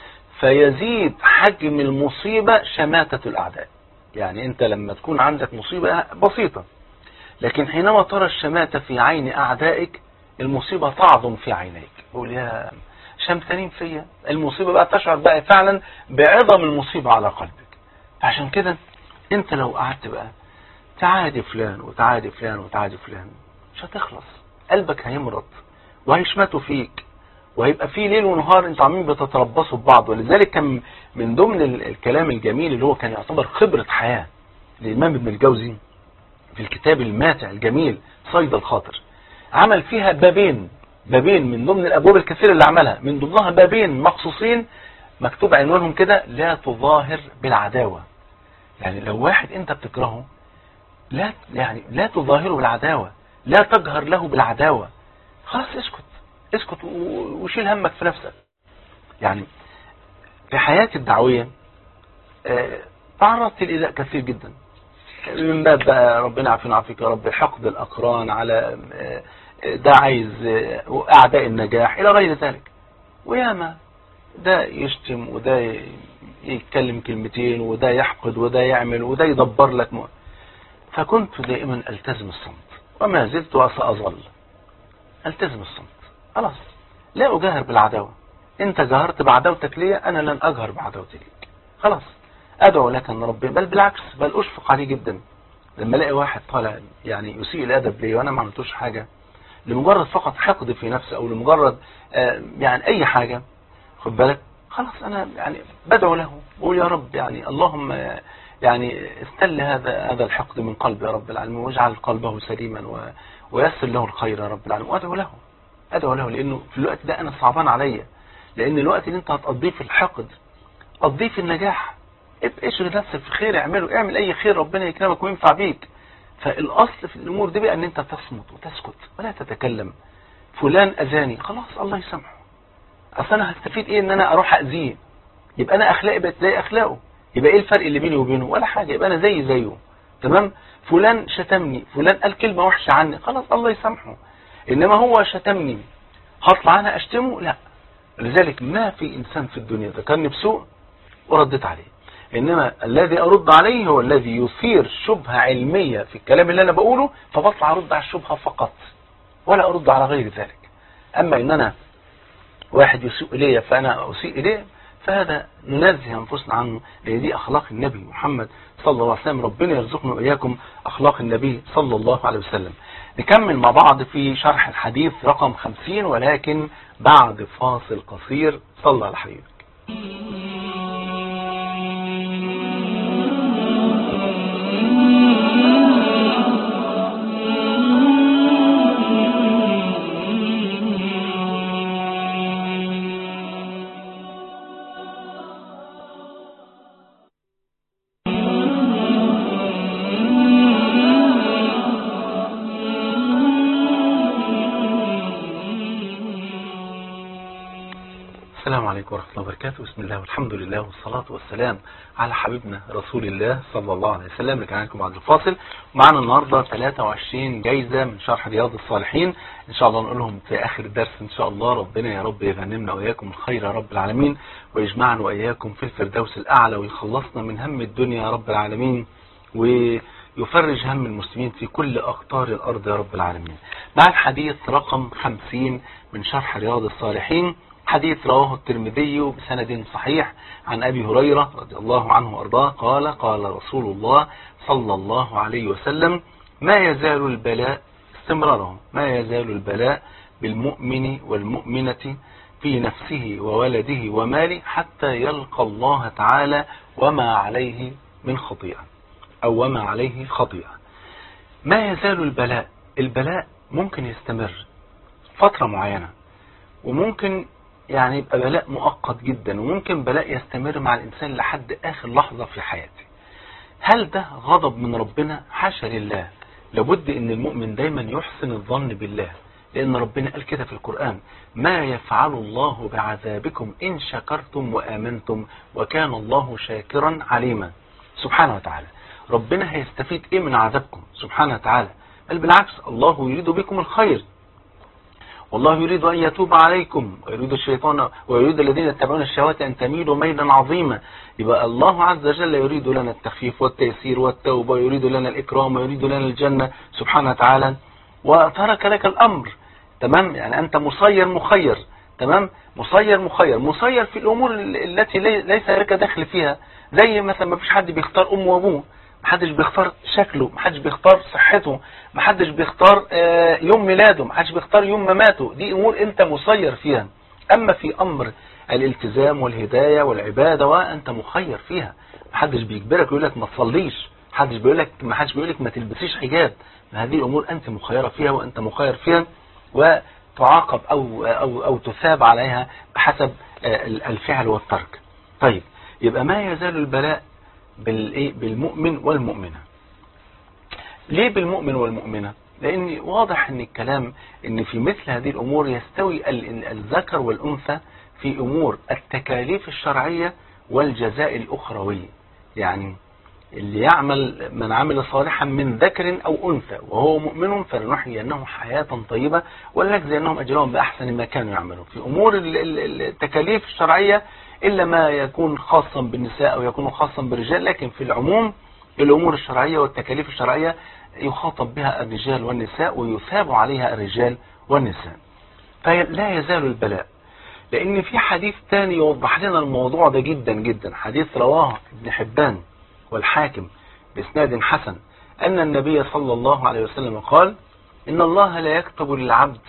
فيزيد حجم المصيبة شماتة الأعداء يعني أنت لما تكون عندك مصيبة بسيطة لكن حينما ترى الشماتة في عين أعدائك المصيبة تعظم في عينيك يقول يا شمتانين فيا المصيبة بقى تشعر بقى فعلا بعظم المصيبة على قلبك عشان كده انت لو قعدت بقى تعادي فلان وتعادي فلان وتعادي فلان مش هتخلص قلبك هيمرض وهيشمتوا فيك وهيبقى في ليل ونهار انتوا عاملين بتتربصوا ببعض ولذلك كان من ضمن الكلام الجميل اللي هو كان يعتبر خبرة حياة للإمام ابن الجوزي في الكتاب الماتع الجميل صيد الخاطر عمل فيها بابين بابين من ضمن الأبواب الكثيرة اللي عملها من ضمنها بابين مخصوصين مكتوب عنوانهم كده لا تظاهر بالعداوة يعني لو واحد انت بتكرهه لا يعني لا تظاهره بالعداوة لا تجهر له بالعداوة خلاص اسكت اسكت وشيل همك في نفسك يعني في حياتي الدعوية تعرضت للإيذاء كثير جدا من باب بقى ربنا عافينا وعافيك يا رب حقد الأقران على ده عايز أعداء النجاح إلى غير ذلك وياما ده يشتم وده يتكلم كلمتين وده يحقد وده يعمل وده يدبر لك م... فكنت دائما التزم الصمت وما زلت وسأظل التزم الصمت خلاص لا أجاهر بالعداوة انت جاهرت بعداوتك ليا انا لن اجهر بعداوتي ليك خلاص ادعو لك ان ربنا بل بالعكس بل اشفق عليه جدا لما الاقي واحد طالع يعني يسيء الادب ليا وانا ما عملتوش حاجة لمجرد فقط حقد في نفسي او لمجرد آه يعني اي حاجة خد بالك خلاص انا يعني بدعو له بقول يا رب يعني اللهم يعني استل هذا هذا الحقد من قلبي يا رب العالمين واجعل قلبه سليما و... ويسر له الخير يا رب العالمين وادعو له ادعو له لانه في الوقت ده انا صعبان عليا لان الوقت اللي انت هتقضيه في الحقد قضيه في النجاح اشغل نفسك في خير اعمله اعمل اي خير ربنا يكرمك وينفع بيك فالاصل في الامور دي بقى ان انت تصمت وتسكت ولا تتكلم فلان اذاني خلاص الله يسامحه اصل انا هستفيد ايه ان انا اروح اذيه يبقى انا اخلاقي بقت زي اخلاقه يبقى ايه الفرق اللي بيني وبينه ولا حاجه يبقى انا زي زيه تمام فلان شتمني فلان قال كلمه وحشه عني خلاص الله يسامحه انما هو شتمني هطلع انا اشتمه لا لذلك ما في انسان في الدنيا ذكرني بسوء وردت عليه انما الذي ارد عليه هو الذي يثير شبهة علمية في الكلام اللي انا بقوله فبطلع ارد على الشبهة فقط ولا ارد على غير ذلك اما ان انا واحد يسيء الي فانا اسيء اليه فهذا ننزه انفسنا عنه لان دي اخلاق النبي محمد صلى الله عليه وسلم ربنا يرزقنا واياكم اخلاق النبي صلى الله عليه وسلم نكمل مع بعض في شرح الحديث رقم 50 ولكن بعد فاصل قصير صلى على حبيبك السلام عليكم ورحمة الله وبركاته بسم الله والحمد لله والصلاة والسلام على حبيبنا رسول الله صلى الله عليه وسلم رجعنا لكم بعد الفاصل ومعنا النهاردة 23 جايزة من شرح رياض الصالحين ان شاء الله نقولهم في اخر الدرس ان شاء الله ربنا يا رب يغنمنا واياكم الخير يا رب العالمين ويجمعنا واياكم في الفردوس الاعلى ويخلصنا من هم الدنيا يا رب العالمين ويفرج هم المسلمين في كل اقطار الارض يا رب العالمين مع الحديث رقم 50 من شرح رياض الصالحين حديث رواه الترمذي بسند صحيح عن أبي هريرة رضي الله عنه وأرضاه قال قال رسول الله صلى الله عليه وسلم ما يزال البلاء استمراره ما يزال البلاء بالمؤمن والمؤمنة في نفسه وولده وماله حتى يلقى الله تعالى وما عليه من خطيئة أو وما عليه خطيئة ما يزال البلاء البلاء ممكن يستمر فترة معينة وممكن يعني يبقى بلاء مؤقت جدا وممكن بلاء يستمر مع الإنسان لحد آخر لحظة في حياته هل ده غضب من ربنا حاشا لله لابد ان المؤمن دايما يحسن الظن بالله لان ربنا قال كده في القرآن ما يفعل الله بعذابكم ان شكرتم وامنتم وكان الله شاكرا عليما سبحانه وتعالى ربنا هيستفيد ايه من عذابكم سبحانه وتعالى بل بالعكس الله يريد بكم الخير والله يريد أن يتوب عليكم ويريد الشيطان ويريد الذين يتبعون الشهوات أن تميلوا ميلا عظيما يبقى الله عز وجل يريد لنا التخفيف والتيسير والتوبة ويريد لنا الإكرام ويريد لنا الجنة سبحانه وتعالى وترك لك الأمر تمام يعني أنت مسير مخير تمام مسير مخير مسير في الأمور التي ليس لك دخل فيها زي مثلا ما فيش حد بيختار أمه وأبوه محدش بيختار شكله محدش بيختار صحته محدش بيختار يوم ميلاده محدش بيختار يوم مماته دي امور انت مسير فيها اما في امر الالتزام والهداية والعبادة وانت مخير فيها محدش بيجبرك يقول لك ما تصليش محدش بيقول لك ما حدش بيقول لك ما تلبسيش حجاب هذه الامور انت مخيرة فيها وانت مخير فيها وتعاقب او او او تثاب عليها بحسب الفعل والترك طيب يبقى ما يزال البلاء بالايه بالمؤمن والمؤمنة ليه بالمؤمن والمؤمنة لان واضح ان الكلام ان في مثل هذه الامور يستوي الذكر والانثى في امور التكاليف الشرعية والجزاء الاخروي يعني اللي يعمل من عمل صالحا من ذكر او انثى وهو مؤمن فلنحيينه حياة طيبة ولنجزي انهم اجرهم باحسن ما كانوا يعملون في امور التكاليف الشرعية إلا ما يكون خاصا بالنساء أو يكون خاصا بالرجال لكن في العموم الأمور الشرعية والتكاليف الشرعية يخاطب بها الرجال والنساء ويثاب عليها الرجال والنساء فلا يزال البلاء لأن في حديث تاني يوضح لنا الموضوع ده جدا جدا حديث رواه ابن حبان والحاكم بإسناد حسن أن النبي صلى الله عليه وسلم قال إن الله لا يكتب للعبد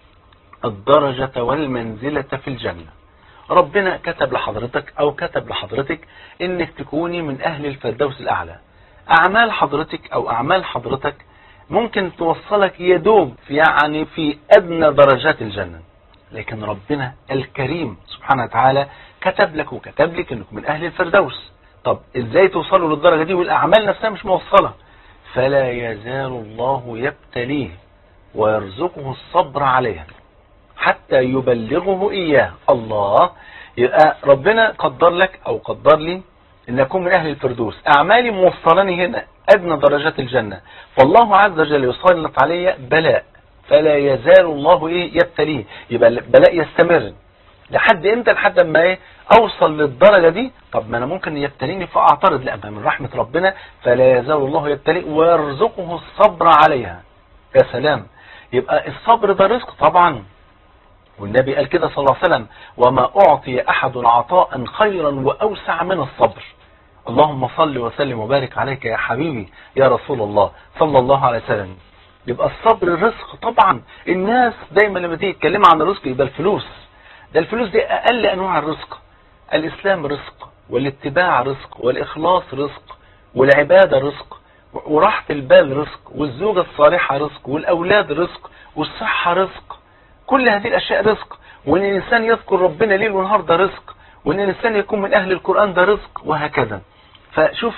الدرجة والمنزلة في الجنة ربنا كتب لحضرتك أو كتب لحضرتك إنك تكوني من أهل الفردوس الأعلى أعمال حضرتك أو أعمال حضرتك ممكن توصلك يدوب في يعني في أدنى درجات الجنة لكن ربنا الكريم سبحانه وتعالى كتب لك وكتب لك انك من اهل الفردوس طب ازاي توصلوا للدرجة دي والاعمال نفسها مش موصلة فلا يزال الله يبتليه ويرزقه الصبر عليها حتى يبلغه اياه الله يبقى ربنا قدر لك او قدر لي ان اكون من اهل الفردوس اعمالي موصلاني هنا ادنى درجات الجنة فالله عز وجل يسلط علي بلاء فلا يزال الله ايه يبتليه يبقى البلاء يستمر لحد امتى لحد ما ايه اوصل للدرجة دي طب ما انا ممكن يبتليني فاعترض لا من رحمة ربنا فلا يزال الله يبتليه ويرزقه الصبر عليها يا سلام يبقى الصبر ده رزق طبعا والنبي قال كده صلى الله عليه وسلم وما أعطي أحد عطاء خيرا وأوسع من الصبر اللهم صل وسلم وبارك عليك يا حبيبي يا رسول الله صلى الله عليه وسلم يبقى الصبر رزق طبعا الناس دايما لما تيجي تتكلم عن الرزق يبقى الفلوس ده الفلوس دي أقل أنواع الرزق الإسلام رزق والاتباع رزق والإخلاص رزق والعبادة رزق وراحة البال رزق والزوجة الصالحة رزق والأولاد رزق والصحة رزق كل هذه الأشياء رزق وأن الإنسان يذكر ربنا ليل ونهار ده رزق وأن الإنسان يكون من أهل القرآن ده رزق وهكذا فشوف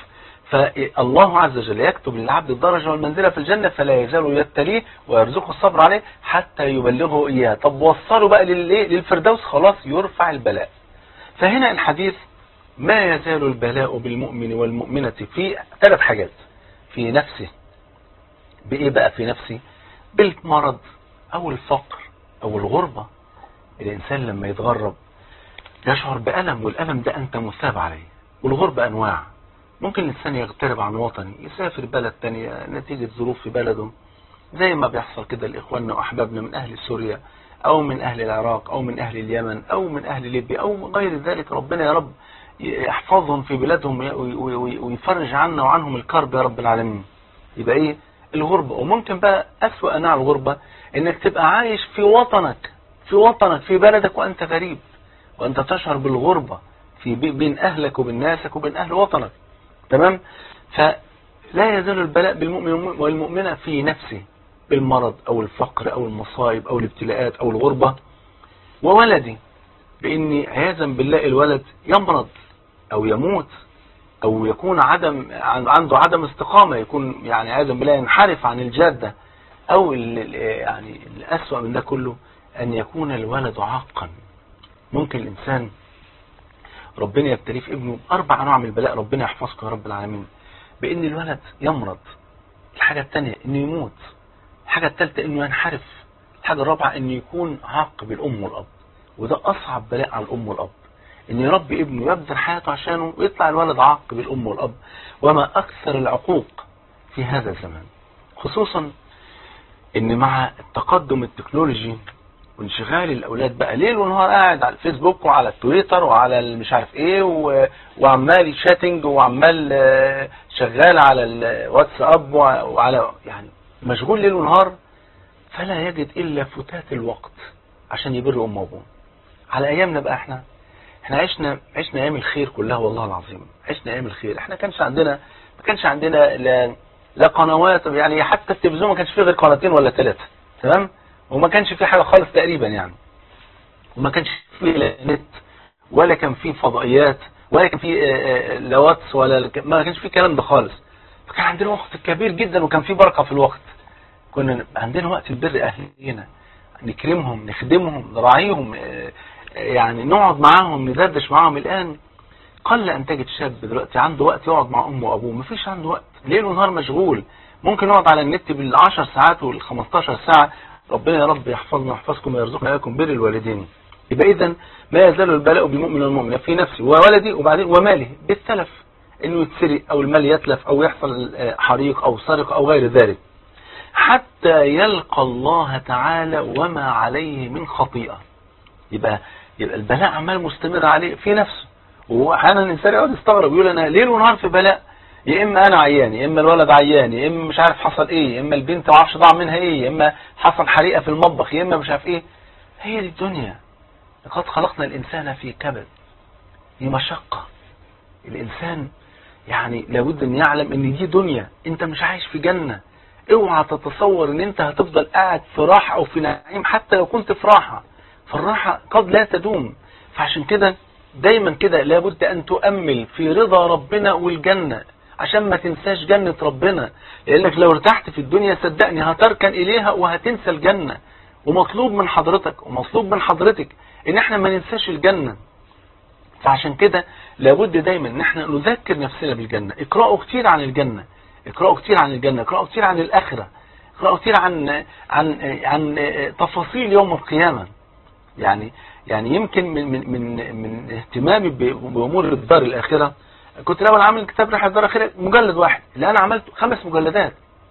فالله عز وجل يكتب للعبد الدرجة والمنزلة في الجنة فلا يزال يبتليه ويرزقه الصبر عليه حتى يبلغه إياه طب وصله بقى للفردوس خلاص يرفع البلاء فهنا الحديث ما يزال البلاء بالمؤمن والمؤمنة في ثلاث حاجات في نفسه بإيه بقى في نفسه بالمرض أو الفقر أو الغربة الإنسان لما يتغرب يشعر بألم والألم ده أنت مثاب عليه والغربة أنواع ممكن الإنسان يغترب عن وطنه يسافر بلد تانية نتيجة ظروف في بلده زي ما بيحصل كده لإخواننا وأحبابنا من أهل سوريا أو من أهل العراق أو من أهل اليمن أو من أهل ليبيا أو غير ذلك ربنا يا رب يحفظهم في بلادهم ويفرج عنا وعنهم الكرب يا رب العالمين يبقى إيه الغربة وممكن بقى أسوأ أنواع الغربة إنك تبقى عايش في وطنك في وطنك في بلدك وأنت غريب وأنت تشعر بالغربة في بين أهلك وبين ناسك وبين أهل وطنك تمام فلا يزال البلاء بالمؤمن والمؤمنة في نفسه بالمرض أو الفقر أو المصائب أو الابتلاءات أو الغربة وولدي بإن عياذا بالله الولد يمرض أو يموت أو يكون عدم عنده عدم استقامة يكون يعني عياذا بالله ينحرف عن الجادة أو يعني الأسوأ من ده كله أن يكون الولد عاقا ممكن الإنسان ربنا يبتليه في ابنه أربع أنواع من البلاء ربنا يحفظك يا رب العالمين بأن الولد يمرض الحاجة الثانية أنه يموت الحاجة الثالثة أنه ينحرف الحاجة الرابعة أنه يكون عاق بالأم والأب وده أصعب بلاء على الأم والأب أن يربي ابنه يبذل حياته عشانه ويطلع الولد عاق بالأم والأب وما أكثر العقوق في هذا الزمان خصوصا أن مع التقدم التكنولوجي وانشغال الاولاد بقى ليل ونهار قاعد على الفيسبوك وعلى التويتر وعلى مش عارف ايه و... وعمال شاتنج وعمال شغال على الواتساب وعلى يعني مشغول ليل ونهار فلا يجد الا فتات الوقت عشان يبر امه وابوه على ايامنا بقى احنا احنا عشنا عشنا ايام الخير كلها والله العظيم عشنا ايام الخير احنا كانش عندنا ما كانش عندنا لا لا قنوات يعني حتى التلفزيون ما كانش فيه غير قناتين ولا ثلاثه تمام وما كانش في حاجة خالص تقريبا يعني وما كانش في نت ولا كان في فضائيات ولا كان في لا واتس ولا ما كانش في الكلام ده خالص فكان عندنا وقت كبير جدا وكان في بركة في الوقت كنا عندنا وقت البر أهلنا نكرمهم نخدمهم نراعيهم يعني نقعد معاهم ندردش معاهم الآن قل أن تجد شاب دلوقتي عنده وقت يقعد مع أمه وأبوه مفيش عنده وقت ليل ونهار مشغول ممكن يقعد على النت بالعشر ساعات والخمستاشر ساعة ربنا يا رب يحفظنا ويحفظكم ويرزقنا اياكم بر الوالدين يبقى اذا ما يزال البلاء بالمؤمن والمؤمنة في نفسه وولدي وبعدين وماله بالتلف انه يتسرق او المال يتلف او يحصل حريق او سرقة او غير ذلك حتى يلقى الله تعالى وما عليه من خطيئة يبقى يبقى البلاء عمال مستمر عليه في نفسه واحيانا الانسان يقعد يستغرب يقول انا ليل ونهار في بلاء يا اما انا عيان يا اما الولد عيان يا اما مش عارف حصل ايه يا اما البنت ما اعرفش ضاع منها ايه يا اما حصل حريقه في المطبخ يا اما مش عارف ايه هي دي الدنيا لقد خلقنا الانسان في كبد دي مشقه الانسان يعني لابد ان يعلم ان دي دنيا انت مش عايش في جنه اوعى تتصور ان انت هتفضل قاعد في راحه او في نعيم حتى لو كنت في راحه فالراحه قد لا تدوم فعشان كده دايما كده لابد ان تؤمل في رضا ربنا والجنه عشان ما تنساش جنة ربنا لانك لو ارتحت في الدنيا صدقني هتركن اليها وهتنسى الجنة ومطلوب من حضرتك ومطلوب من حضرتك ان احنا ما ننساش الجنة فعشان كده لابد دايما ان احنا نذكر نفسنا بالجنة اقرأوا كتير عن الجنة اقرأوا كتير عن الجنة اقرأوا كتير عن الاخرة اقرأوا كتير عن عن عن تفاصيل يوم القيامة يعني يعني يمكن من من من, من اهتمامي بامور الدار الاخره كنت الاول عامل كتاب رحله الدار الاخره مجلد واحد اللي انا عملته خمس مجلدات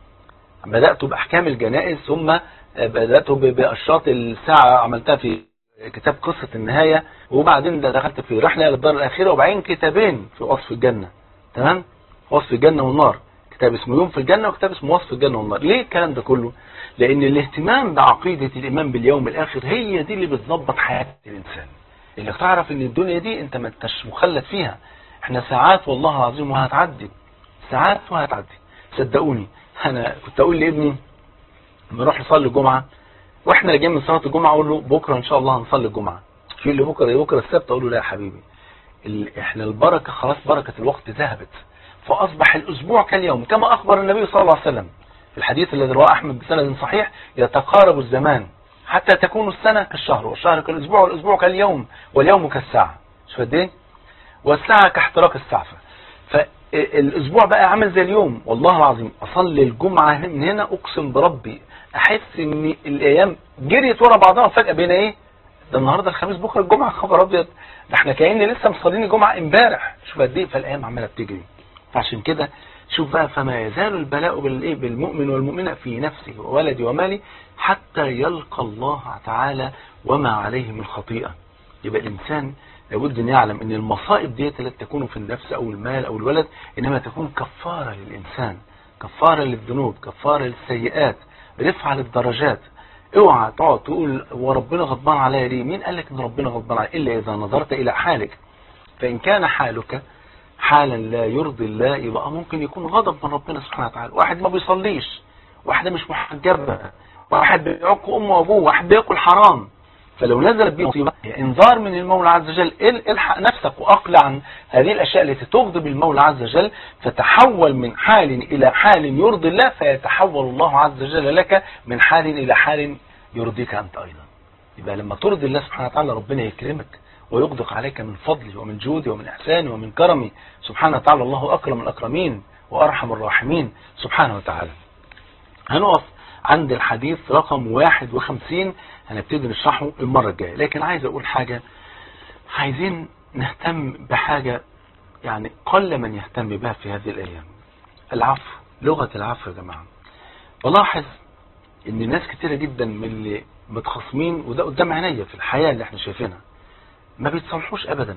بدات باحكام الجنائز ثم بدات باشراط الساعه عملتها في كتاب قصه النهايه وبعدين دخلت في رحله الى الدار الاخره وبعدين كتابين في وصف الجنه تمام وصف الجنه والنار كتاب اسمه يوم في الجنه وكتاب اسمه وصف الجنه والنار ليه الكلام ده كله لان الاهتمام بعقيده الايمان باليوم الاخر هي دي اللي بتظبط حياه الانسان انك تعرف ان الدنيا دي انت ما انتش مخلد فيها احنا ساعات والله العظيم وهتعدي ساعات وهتعدي صدقوني انا كنت اقول لابني لما اروح نصلي الجمعه واحنا راجعين من صلاه الجمعه اقول له بكره ان شاء الله هنصلي الجمعه يقول لي بكره بكره السبت اقول له لا يا حبيبي احنا البركه خلاص بركه الوقت ذهبت فاصبح الاسبوع كاليوم كما اخبر النبي صلى الله عليه وسلم في الحديث الذي رواه احمد بسند صحيح يتقارب الزمان حتى تكون السنه كالشهر والشهر كالاسبوع والاسبوع كاليوم واليوم كالساعه شوف قد ايه والساعة كاحتراق السعفة فالاسبوع بقى عامل زي اليوم والله العظيم اصلي الجمعة من هنا اقسم بربي احس ان الايام جريت ورا بعضها فجأة بين ايه ده النهارده الخميس بكره الجمعه خبر ابيض ده احنا كأن لسه مصلين الجمعه امبارح شوف قد ايه فالايام عماله بتجري فعشان كده شوف بقى فما يزال البلاء بالايه بالمؤمن والمؤمنه في نفسه وولدي ومالي حتى يلقى الله تعالى وما عليه من خطيئه يبقى الانسان لابد ان يعلم ان المصائب ديت لا تكون في النفس او المال او الولد انما تكون كفاره للانسان كفاره للذنوب كفاره للسيئات رفعه للدرجات اوعى تقعد تقول وربنا غضبان عليا ليه مين قال لك ان ربنا غضبان عليا الا اذا نظرت الى حالك فان كان حالك حالا لا يرضي الله يبقى ممكن يكون غضب من ربنا سبحانه وتعالى واحد ما بيصليش واحده مش محجبه واحد بيعق امه وابوه واحد بياكل حرام فلو نزلت به مصيبه انذار من المولى عز وجل الحق نفسك واقلع عن هذه الاشياء التي تغضب المولى عز وجل فتحول من حال الى حال يرضي الله فيتحول الله عز وجل لك من حال الى حال يرضيك انت ايضا يبقى لما ترضي الله سبحانه وتعالى ربنا يكرمك ويغدق عليك من فضلي ومن جودي ومن احساني ومن كرمي سبحانه وتعالى الله اكرم الاكرمين وارحم الراحمين سبحانه وتعالى هنقف عند الحديث رقم 51 هنبتدي نشرحه المرة الجاية لكن عايز اقول حاجة عايزين نهتم بحاجة يعني قل من يهتم بها في هذه الايام العفو لغة العفو يا جماعة بلاحظ ان ناس كتيرة جدا من اللي متخاصمين وده قدام عينيا في الحياة اللي احنا شايفينها ما بيتصلحوش ابدا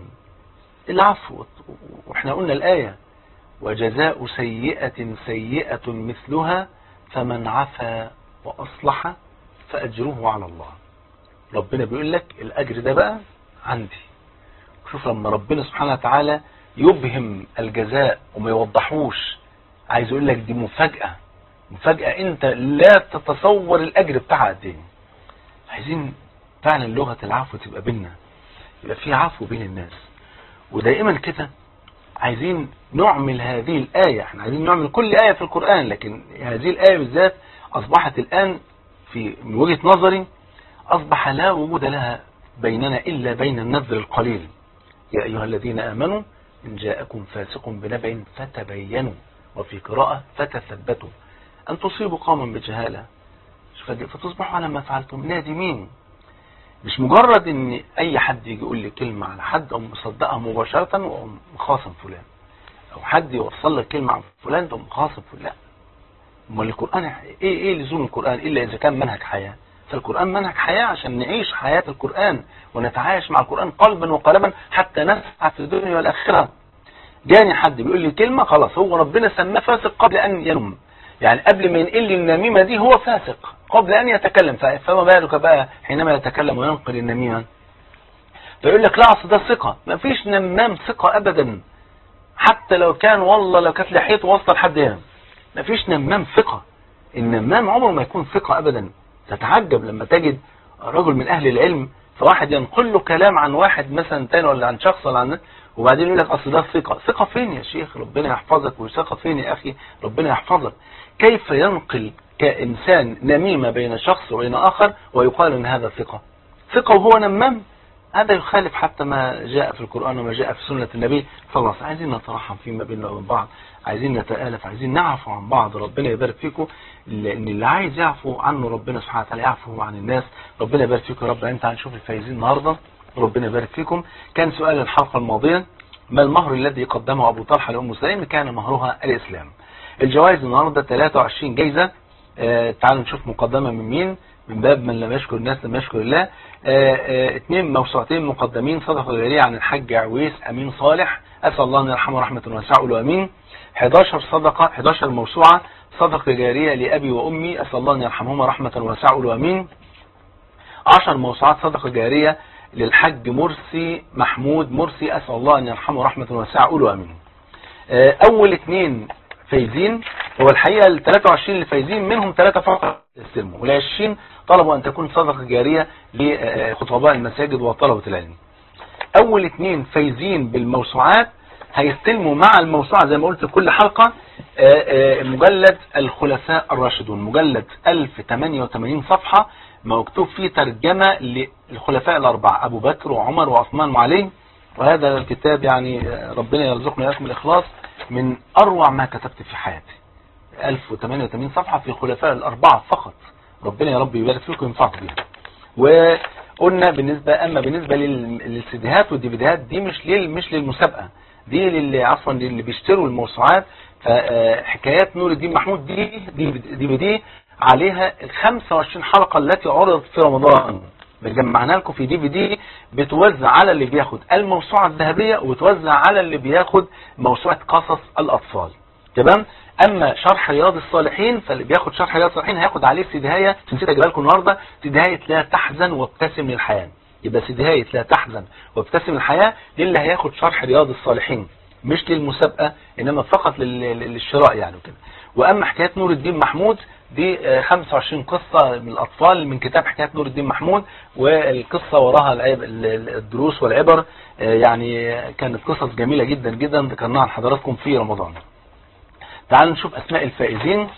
العفو واحنا قلنا الآية وجزاء سيئة سيئة مثلها فمن عفا وأصلح فأجره على الله ربنا بيقول لك الأجر ده بقى عندي شوف لما ربنا سبحانه وتعالى يبهم الجزاء وما يوضحوش عايز يقول لك دي مفاجأة مفاجأة انت لا تتصور الأجر بتاعها قد ايه عايزين فعلا لغة العفو تبقى بينا يبقى في عفو بين الناس ودائما كده عايزين نعمل هذه الآية احنا عايزين نعمل كل آية في القرآن لكن هذه الآية بالذات أصبحت الآن في من وجهة نظري أصبح لا وجود لها بيننا إلا بين النذر القليل يا أيها الذين آمنوا إن جاءكم فاسق بنبع فتبينوا وفي قراءة فتثبتوا أن تصيبوا قوما بجهالة فتصبحوا على ما فعلتم نادمين مش مجرد ان اي حد يجي يقول لي كلمة على حد او مصدقها مباشرة ومخاصم فلان او حد يوصل لك كلمة عن فلان ده مغاصب لا امال القرآن ايه ايه لزوم القرآن الا اذا كان منهج حياة فالقرآن منهج حياة عشان نعيش حياة القرآن ونتعايش مع القرآن قلبا وقلبا حتى نسعى في الدنيا والآخرة جاني حد بيقول لي كلمة خلاص هو ربنا سماه فاسق قبل أن ينم يعني قبل ما ينقل لي النميمة دي هو فاسق قبل أن يتكلم فما بالك بقى حينما يتكلم وينقل النميمة فيقول لك لا أصل ده ثقة ما فيش نمام ثقة أبدا حتى لو كان والله لو كانت لحيته واصله لحد هنا ما فيش نمام ثقة النمام عمره ما يكون ثقة أبدا تتعجب لما تجد رجل من أهل العلم فواحد ينقل له كلام عن واحد مثلا تاني ولا عن شخص ولا عن وبعدين يقول لك أصل ده ثقة ثقة فين يا شيخ ربنا يحفظك وثقة فين يا أخي ربنا يحفظك كيف ينقل كإنسان نميمة بين شخص وبين آخر ويقال أن هذا ثقة ثقة وهو نمام هذا يخالف حتى ما جاء في القرآن وما جاء في سنة النبي خلاص عايزين نترحم فيما بيننا وبين بعض عايزين نتآلف عايزين نعفو عن بعض ربنا يبارك فيكم لان اللي عايز يعفو عنه ربنا سبحانه وتعالى يعفو عن الناس ربنا يبارك فيكم يا رب انت هنشوف الفايزين النهارده ربنا يبارك فيكم كان سؤال الحلقة الماضية ما المهر الذي قدمه ابو طلحة لام سليم كان مهرها الاسلام الجوائز النهارده 23 جايزة آه تعالوا نشوف مقدمة من مين من باب من لم يشكر الناس لم يشكر الله آآ آآ اثنين موسوعتين مقدمين صدقة جارية عن الحاج عويس أمين صالح أسأل الله أن يرحمه رحمة واسعة له أمين 11 صدقة 11 موسوعة صدقة جارية لأبي وأمي أسأل الله أن يرحمهما رحمة واسعة له أمين 10 موسوعات صدقة جارية للحج مرسي محمود مرسي أسأل الله أن يرحمه رحمة واسعة له أمين أول اثنين فايزين هو الحقيقة ال 23 اللي فايزين منهم ثلاثة فقط استلموا وال 20 طلبوا أن تكون صدقة جارية لخطباء المساجد وطلبة العلم أول اثنين فايزين بالموسوعات هيستلموا مع الموسوعة زي ما قلت كل حلقة مجلد الخلفاء الراشدون مجلد 1088 صفحة مكتوب فيه ترجمة للخلفاء الأربعة أبو بكر وعمر وعثمان وعلي وهذا الكتاب يعني ربنا يرزقنا إياكم الإخلاص من أروع ما كتبت في حياتي 1088 صفحة في الخلفاء الأربعة فقط ربنا يا رب يبارك فيكم وينفعكم بيها وقلنا بالنسبة أما بالنسبة للسيديهات والديفيديهات دي مش لل مش للمسابقة دي للي عفوا للي بيشتروا الموسوعات فحكايات نور الدين محمود دي دي دي, دي, دي عليها ال 25 حلقة التي عرضت في رمضان جمعناها لكم في دي في دي بتوزع على اللي بياخد الموسوعة الذهبية وبتوزع على اللي بياخد موسوعة قصص الأطفال تمام اما شرح رياض الصالحين فاللي بياخد شرح رياض الصالحين هياخد عليه سيدهاية نسيت اجيبها لكم النهارده سيدهاية لا تحزن وابتسم للحياة يبقى سيدهاية لا تحزن وابتسم للحياة للي هياخد شرح رياض الصالحين مش للمسابقة انما فقط للشراء يعني وكده واما حكاية نور الدين محمود دي 25 قصة من الأطفال من كتاب حكاية نور الدين محمود والقصة وراها الدروس والعبر يعني كانت قصص جميلة جدا جدا ذكرناها لحضراتكم في رمضان تعالوا نشوف أسماء الفائزين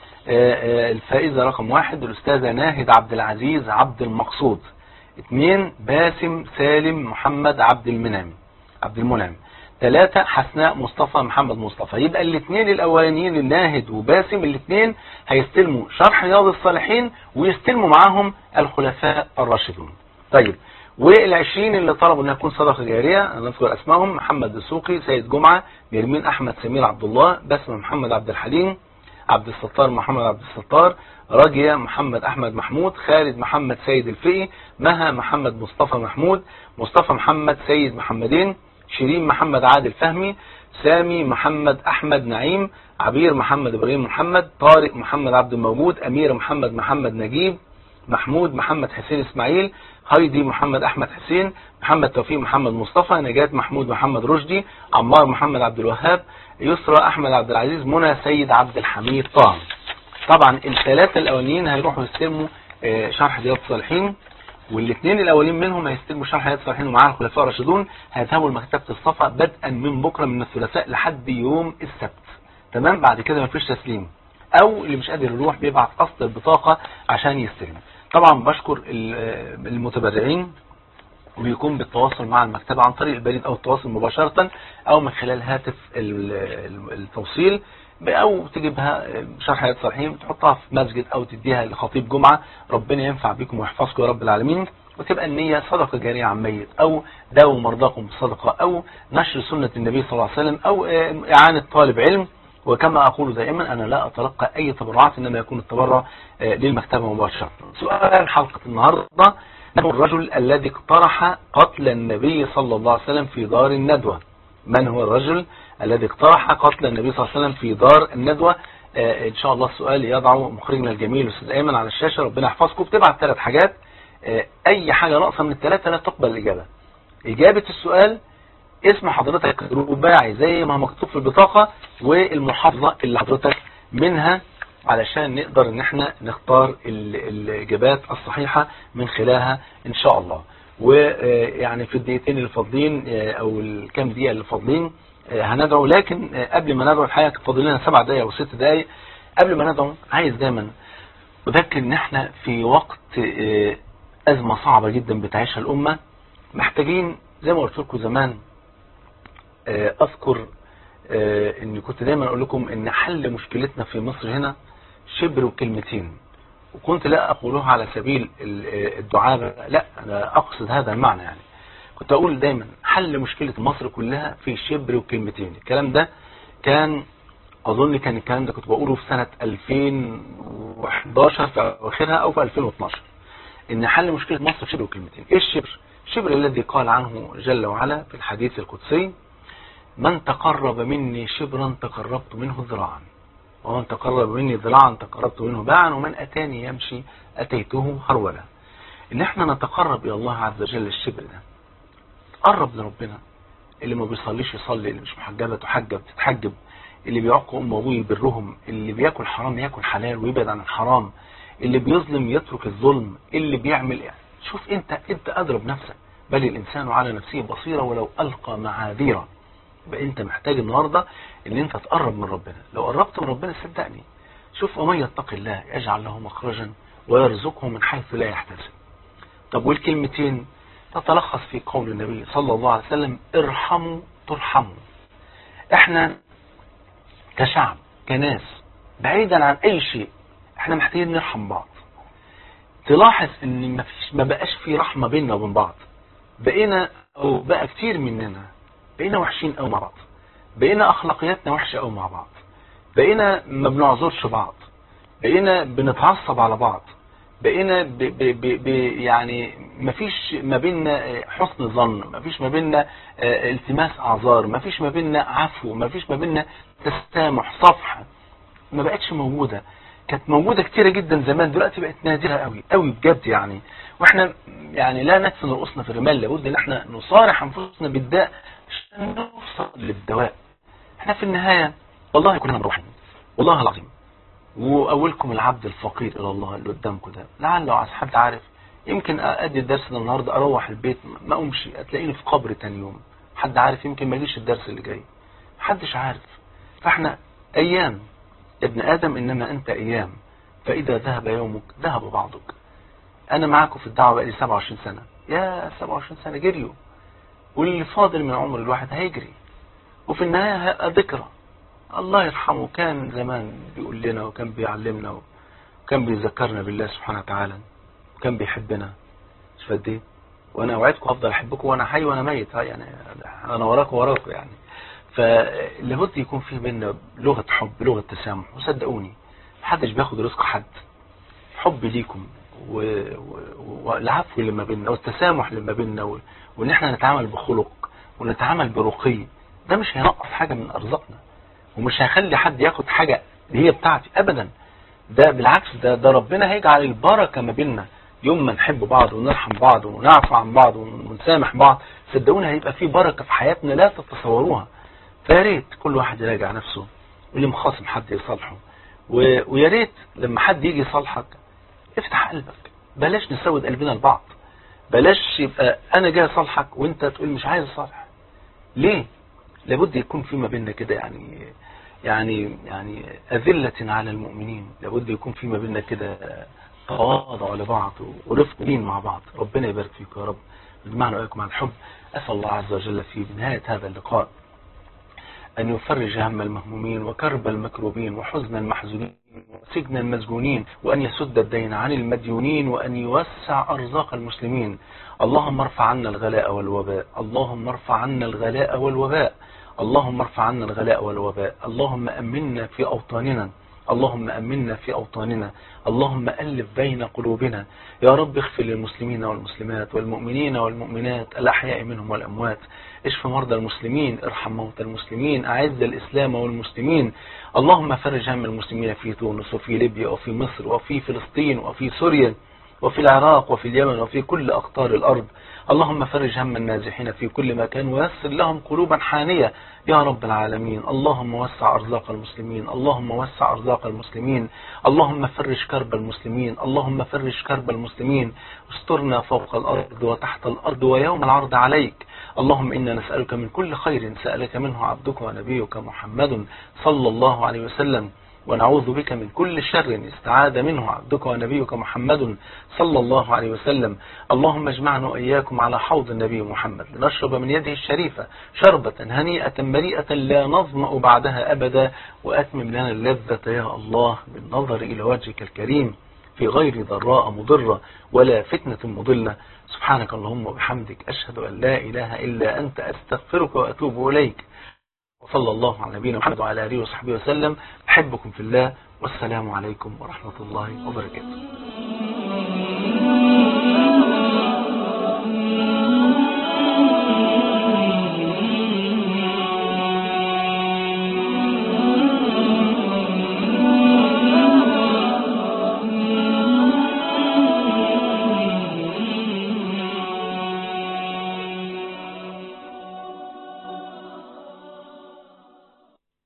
الفائزة رقم واحد الأستاذة ناهد عبد العزيز عبد المقصود اثنين باسم سالم محمد عبد المنعم عبد المنعم ثلاثة حسناء مصطفى محمد مصطفى يبقى الاثنين الاولانيين الناهد وباسم الاثنين هيستلموا شرح رياض الصالحين ويستلموا معاهم الخلفاء الراشدون طيب والعشرين اللي طلبوا انها تكون صدقة جارية نذكر اسمائهم محمد السوقي سيد جمعة ميرمين احمد سمير عبد الله بسمة محمد عبد الحليم عبد الستار محمد عبد الستار راجية محمد احمد محمود خالد محمد سيد الفقي مها محمد مصطفى محمود مصطفى محمد سيد محمدين شيرين محمد عادل فهمي سامي محمد احمد نعيم عبير محمد ابراهيم محمد طارق محمد عبد الموجود امير محمد محمد نجيب محمود محمد حسين اسماعيل هايدي محمد احمد حسين محمد توفيق محمد مصطفى نجاة محمود محمد رشدي عمار محمد عبد الوهاب يسرى احمد عبد العزيز منى سيد عبد الحميد طه طبعا الثلاثه الاولانيين هيروحوا يستلموا شرح رياض الصالحين والاثنين الاولين منهم هيستلموا شرح رياض الصالحين ومعاه الخلفاء الراشدون هيذهبوا لمكتبه الصفا بدءا من بكره من الثلاثاء لحد يوم السبت تمام بعد كده مفيش تسليم او اللي مش قادر يروح بيبعت اصل البطاقه عشان يستلم طبعا بشكر المتبرعين وبيكون بالتواصل مع المكتبة عن طريق البريد او التواصل مباشرة او من خلال هاتف التوصيل او تجيبها شرح آيات صالحين تحطها في مسجد او تديها لخطيب جمعة ربنا ينفع بكم ويحفظكم يا رب العالمين وتبقى النية صدقة جارية عن ميت أو داووا مرضاكم بصدقة أو نشر سنة النبي صلى الله عليه وسلم أو إعانة طالب علم وكما أقول دائما أنا لا أتلقى أي تبرعات إنما يكون التبرع للمكتبة مباشرة سؤال حلقة النهاردة من الرجل الذي اقترح قتل النبي صلى الله عليه وسلم في دار الندوة من هو الرجل الذي اقترح قتل النبي صلى الله عليه وسلم في دار الندوة آه ان شاء الله السؤال يضعه مخرجنا الجميل الاستاذ ايمن على الشاشة ربنا يحفظكم بتبعت ثلاث حاجات آه اي حاجة ناقصة من الثلاثة لا تقبل الاجابة اجابة السؤال اسم حضرتك رباعي زي ما مكتوب في البطاقة والمحافظة اللي حضرتك منها علشان نقدر ان احنا نختار الاجابات الصحيحة من خلالها ان شاء الله ويعني في الدقيقتين اللي فاضلين او الكام دقيقة اللي فاضلين هندعو لكن قبل ما ندعو الحقيقة فاضل لنا سبع دقايق او ست دقايق قبل ما ندعو عايز دايما اذكر ان احنا في وقت ازمة صعبة جدا بتعيشها الامة محتاجين زي ما قلت لكم زمان اذكر اني كنت دايما اقول لكم ان حل مشكلتنا في مصر هنا شبر وكلمتين وكنت لا اقولها على سبيل الدعابة لا انا اقصد هذا المعنى يعني كنت اقول دايما حل مشكلة مصر كلها في شبر وكلمتين الكلام ده كان اظن كان الكلام ده كنت بقوله في سنة 2011 في اخرها او في 2012 ان حل مشكلة مصر شبر وكلمتين ايه الشبر الشبر الذي قال عنه جل وعلا في الحديث القدسي من تقرب مني شبرا تقربت منه ذراعا ومن تقرب مني ذراعا تقربت منه باعا ومن أتاني يمشي أتيته هرولا إن احنا نتقرب إلى الله عز وجل الشبر ده تقرب لربنا اللي ما بيصليش يصلي اللي مش محجبة تحجب تتحجب اللي بيعق أم وأبوه يبرهم اللي بياكل حرام ياكل حلال ويبعد عن الحرام اللي بيظلم يترك الظلم اللي بيعمل يعني شوف انت انت اضرب نفسك بل الانسان على نفسه بصيرة ولو القى معاذيره يبقى انت محتاج النهاردة ان انت تقرب من ربنا لو قربت من ربنا صدقني شوف ومن يتق الله يجعل له مخرجا ويرزقه من حيث لا يحتسب طب والكلمتين تتلخص في قول النبي صلى الله عليه وسلم ارحموا ترحموا احنا كشعب كناس بعيدا عن اي شيء احنا محتاجين نرحم بعض تلاحظ ان ما فيش ما بقاش في رحمة بيننا وبين بعض بقينا او بقى كتير مننا بقينا وحشين قوي مع بعض بقينا اخلاقياتنا وحشة قوي مع بعض بقينا ما بنعذرش بعض بقينا بنتعصب على بعض بقينا ب ب ب ب يعني ما فيش ما بيننا حسن ظن ما فيش ما بيننا التماس اعذار ما فيش ما بيننا عفو ما فيش ما بيننا تسامح صفح ما بقتش موجودة كانت موجودة كتيرة جدا زمان دلوقتي بقت نادرة قوي قوي بجد يعني واحنا يعني لا ندفن رؤوسنا في الرمال لابد ان احنا نصارح انفسنا بالداء عشان نوصل للدواء احنا في النهاية والله كلنا مروحين والله العظيم واولكم العبد الفقير الى الله اللي قدامكم ده لعل لو حد عارف يمكن ادي الدرس ده النهارده اروح البيت ما اقومش هتلاقيني في قبر تاني يوم حد عارف يمكن ما يجيش الدرس اللي جاي محدش عارف فاحنا ايام ابن ادم انما انت ايام فاذا ذهب يومك ذهب بعضك انا معاكم في الدعوه بقالي 27 سنه يا 27 سنه جريوا واللي فاضل من عمر الواحد هيجري وفي النهايه هيبقى ذكرى الله يرحمه كان زمان بيقول لنا وكان بيعلمنا وكان بيذكرنا بالله سبحانه وتعالى وكان بيحبنا مش قد ايه وانا اوعدكم افضل احبكم وانا حي وانا ميت يعني انا وراكم وراكم يعني فلابد يكون في بيننا لغه حب لغه تسامح وصدقوني محدش بياخد رزق حد حب ليكم والعفو اللي ما بيننا والتسامح اللي ما بيننا وان احنا نتعامل بخلق ونتعامل برقي ده مش هينقص حاجه من ارزاقنا ومش هيخلي حد ياخد حاجة هي بتاعتي ابدا ده بالعكس ده, ده ربنا هيجعل البركة ما بيننا يوم ما نحب بعض ونرحم بعض ونعفو عن بعض ونسامح بعض صدقوني هيبقى في بركة في حياتنا لا تتصوروها فيا ريت كل واحد يراجع نفسه واللي مخاصم حد يصالحه ويا ريت لما حد يجي يصالحك افتح قلبك بلاش نسود قلبنا لبعض بلاش يبقى انا جاي اصالحك وانت تقول مش عايز اصالح ليه لابد يكون في ما بيننا كده يعني يعني يعني أذلة على المؤمنين لابد يكون في ما بيننا كده تواضع لبعض ورفق دين مع بعض ربنا يبارك فيكم يا رب يجمعنا وإياكم على الحب أسأل الله عز وجل في نهاية هذا اللقاء أن يفرج هم المهمومين وكرب المكروبين وحزن المحزونين وسجن المسجونين وأن يسد الدين عن المديونين وأن يوسع أرزاق المسلمين اللهم ارفع عنا الغلاء والوباء اللهم ارفع عنا الغلاء والوباء اللهم ارفع عنا الغلاء والوباء اللهم أمنا في أوطاننا اللهم أمنا في أوطاننا اللهم ألف بين قلوبنا يا رب اغفر للمسلمين والمسلمات والمؤمنين والمؤمنات الأحياء منهم والأموات اشف مرضى المسلمين ارحم موتى المسلمين أعز الإسلام والمسلمين اللهم فرج هم المسلمين في تونس وفي ليبيا وفي مصر وفي فلسطين وفي سوريا وفي العراق وفي اليمن وفي كل أقطار الأرض اللهم فرج هم النازحين في كل مكان ويسر لهم قلوبا حانية يا رب العالمين اللهم وسع أرزاق المسلمين اللهم وسع أرزاق المسلمين اللهم فرج كرب المسلمين اللهم فرج كرب المسلمين استرنا فوق الأرض وتحت الأرض ويوم العرض عليك اللهم إنا نسألك من كل خير سألك منه عبدك ونبيك محمد صلى الله عليه وسلم ونعوذ بك من كل شر استعاذ منه عبدك ونبيك محمد صلى الله عليه وسلم اللهم اجمعنا وإياكم على حوض النبي محمد لنشرب من يده الشريفة شربة هنيئة مريئة لا نظمأ بعدها أبدا وأتمم لنا اللذة يا الله بالنظر إلى وجهك الكريم في غير ضراء مضرة ولا فتنة مضلة سبحانك اللهم وبحمدك أشهد أن لا إله إلا أنت أستغفرك وأتوب إليك وصلى الله على نبينا محمد وعلى آله وصحبه وسلم أحبكم في الله والسلام عليكم ورحمة الله وبركاته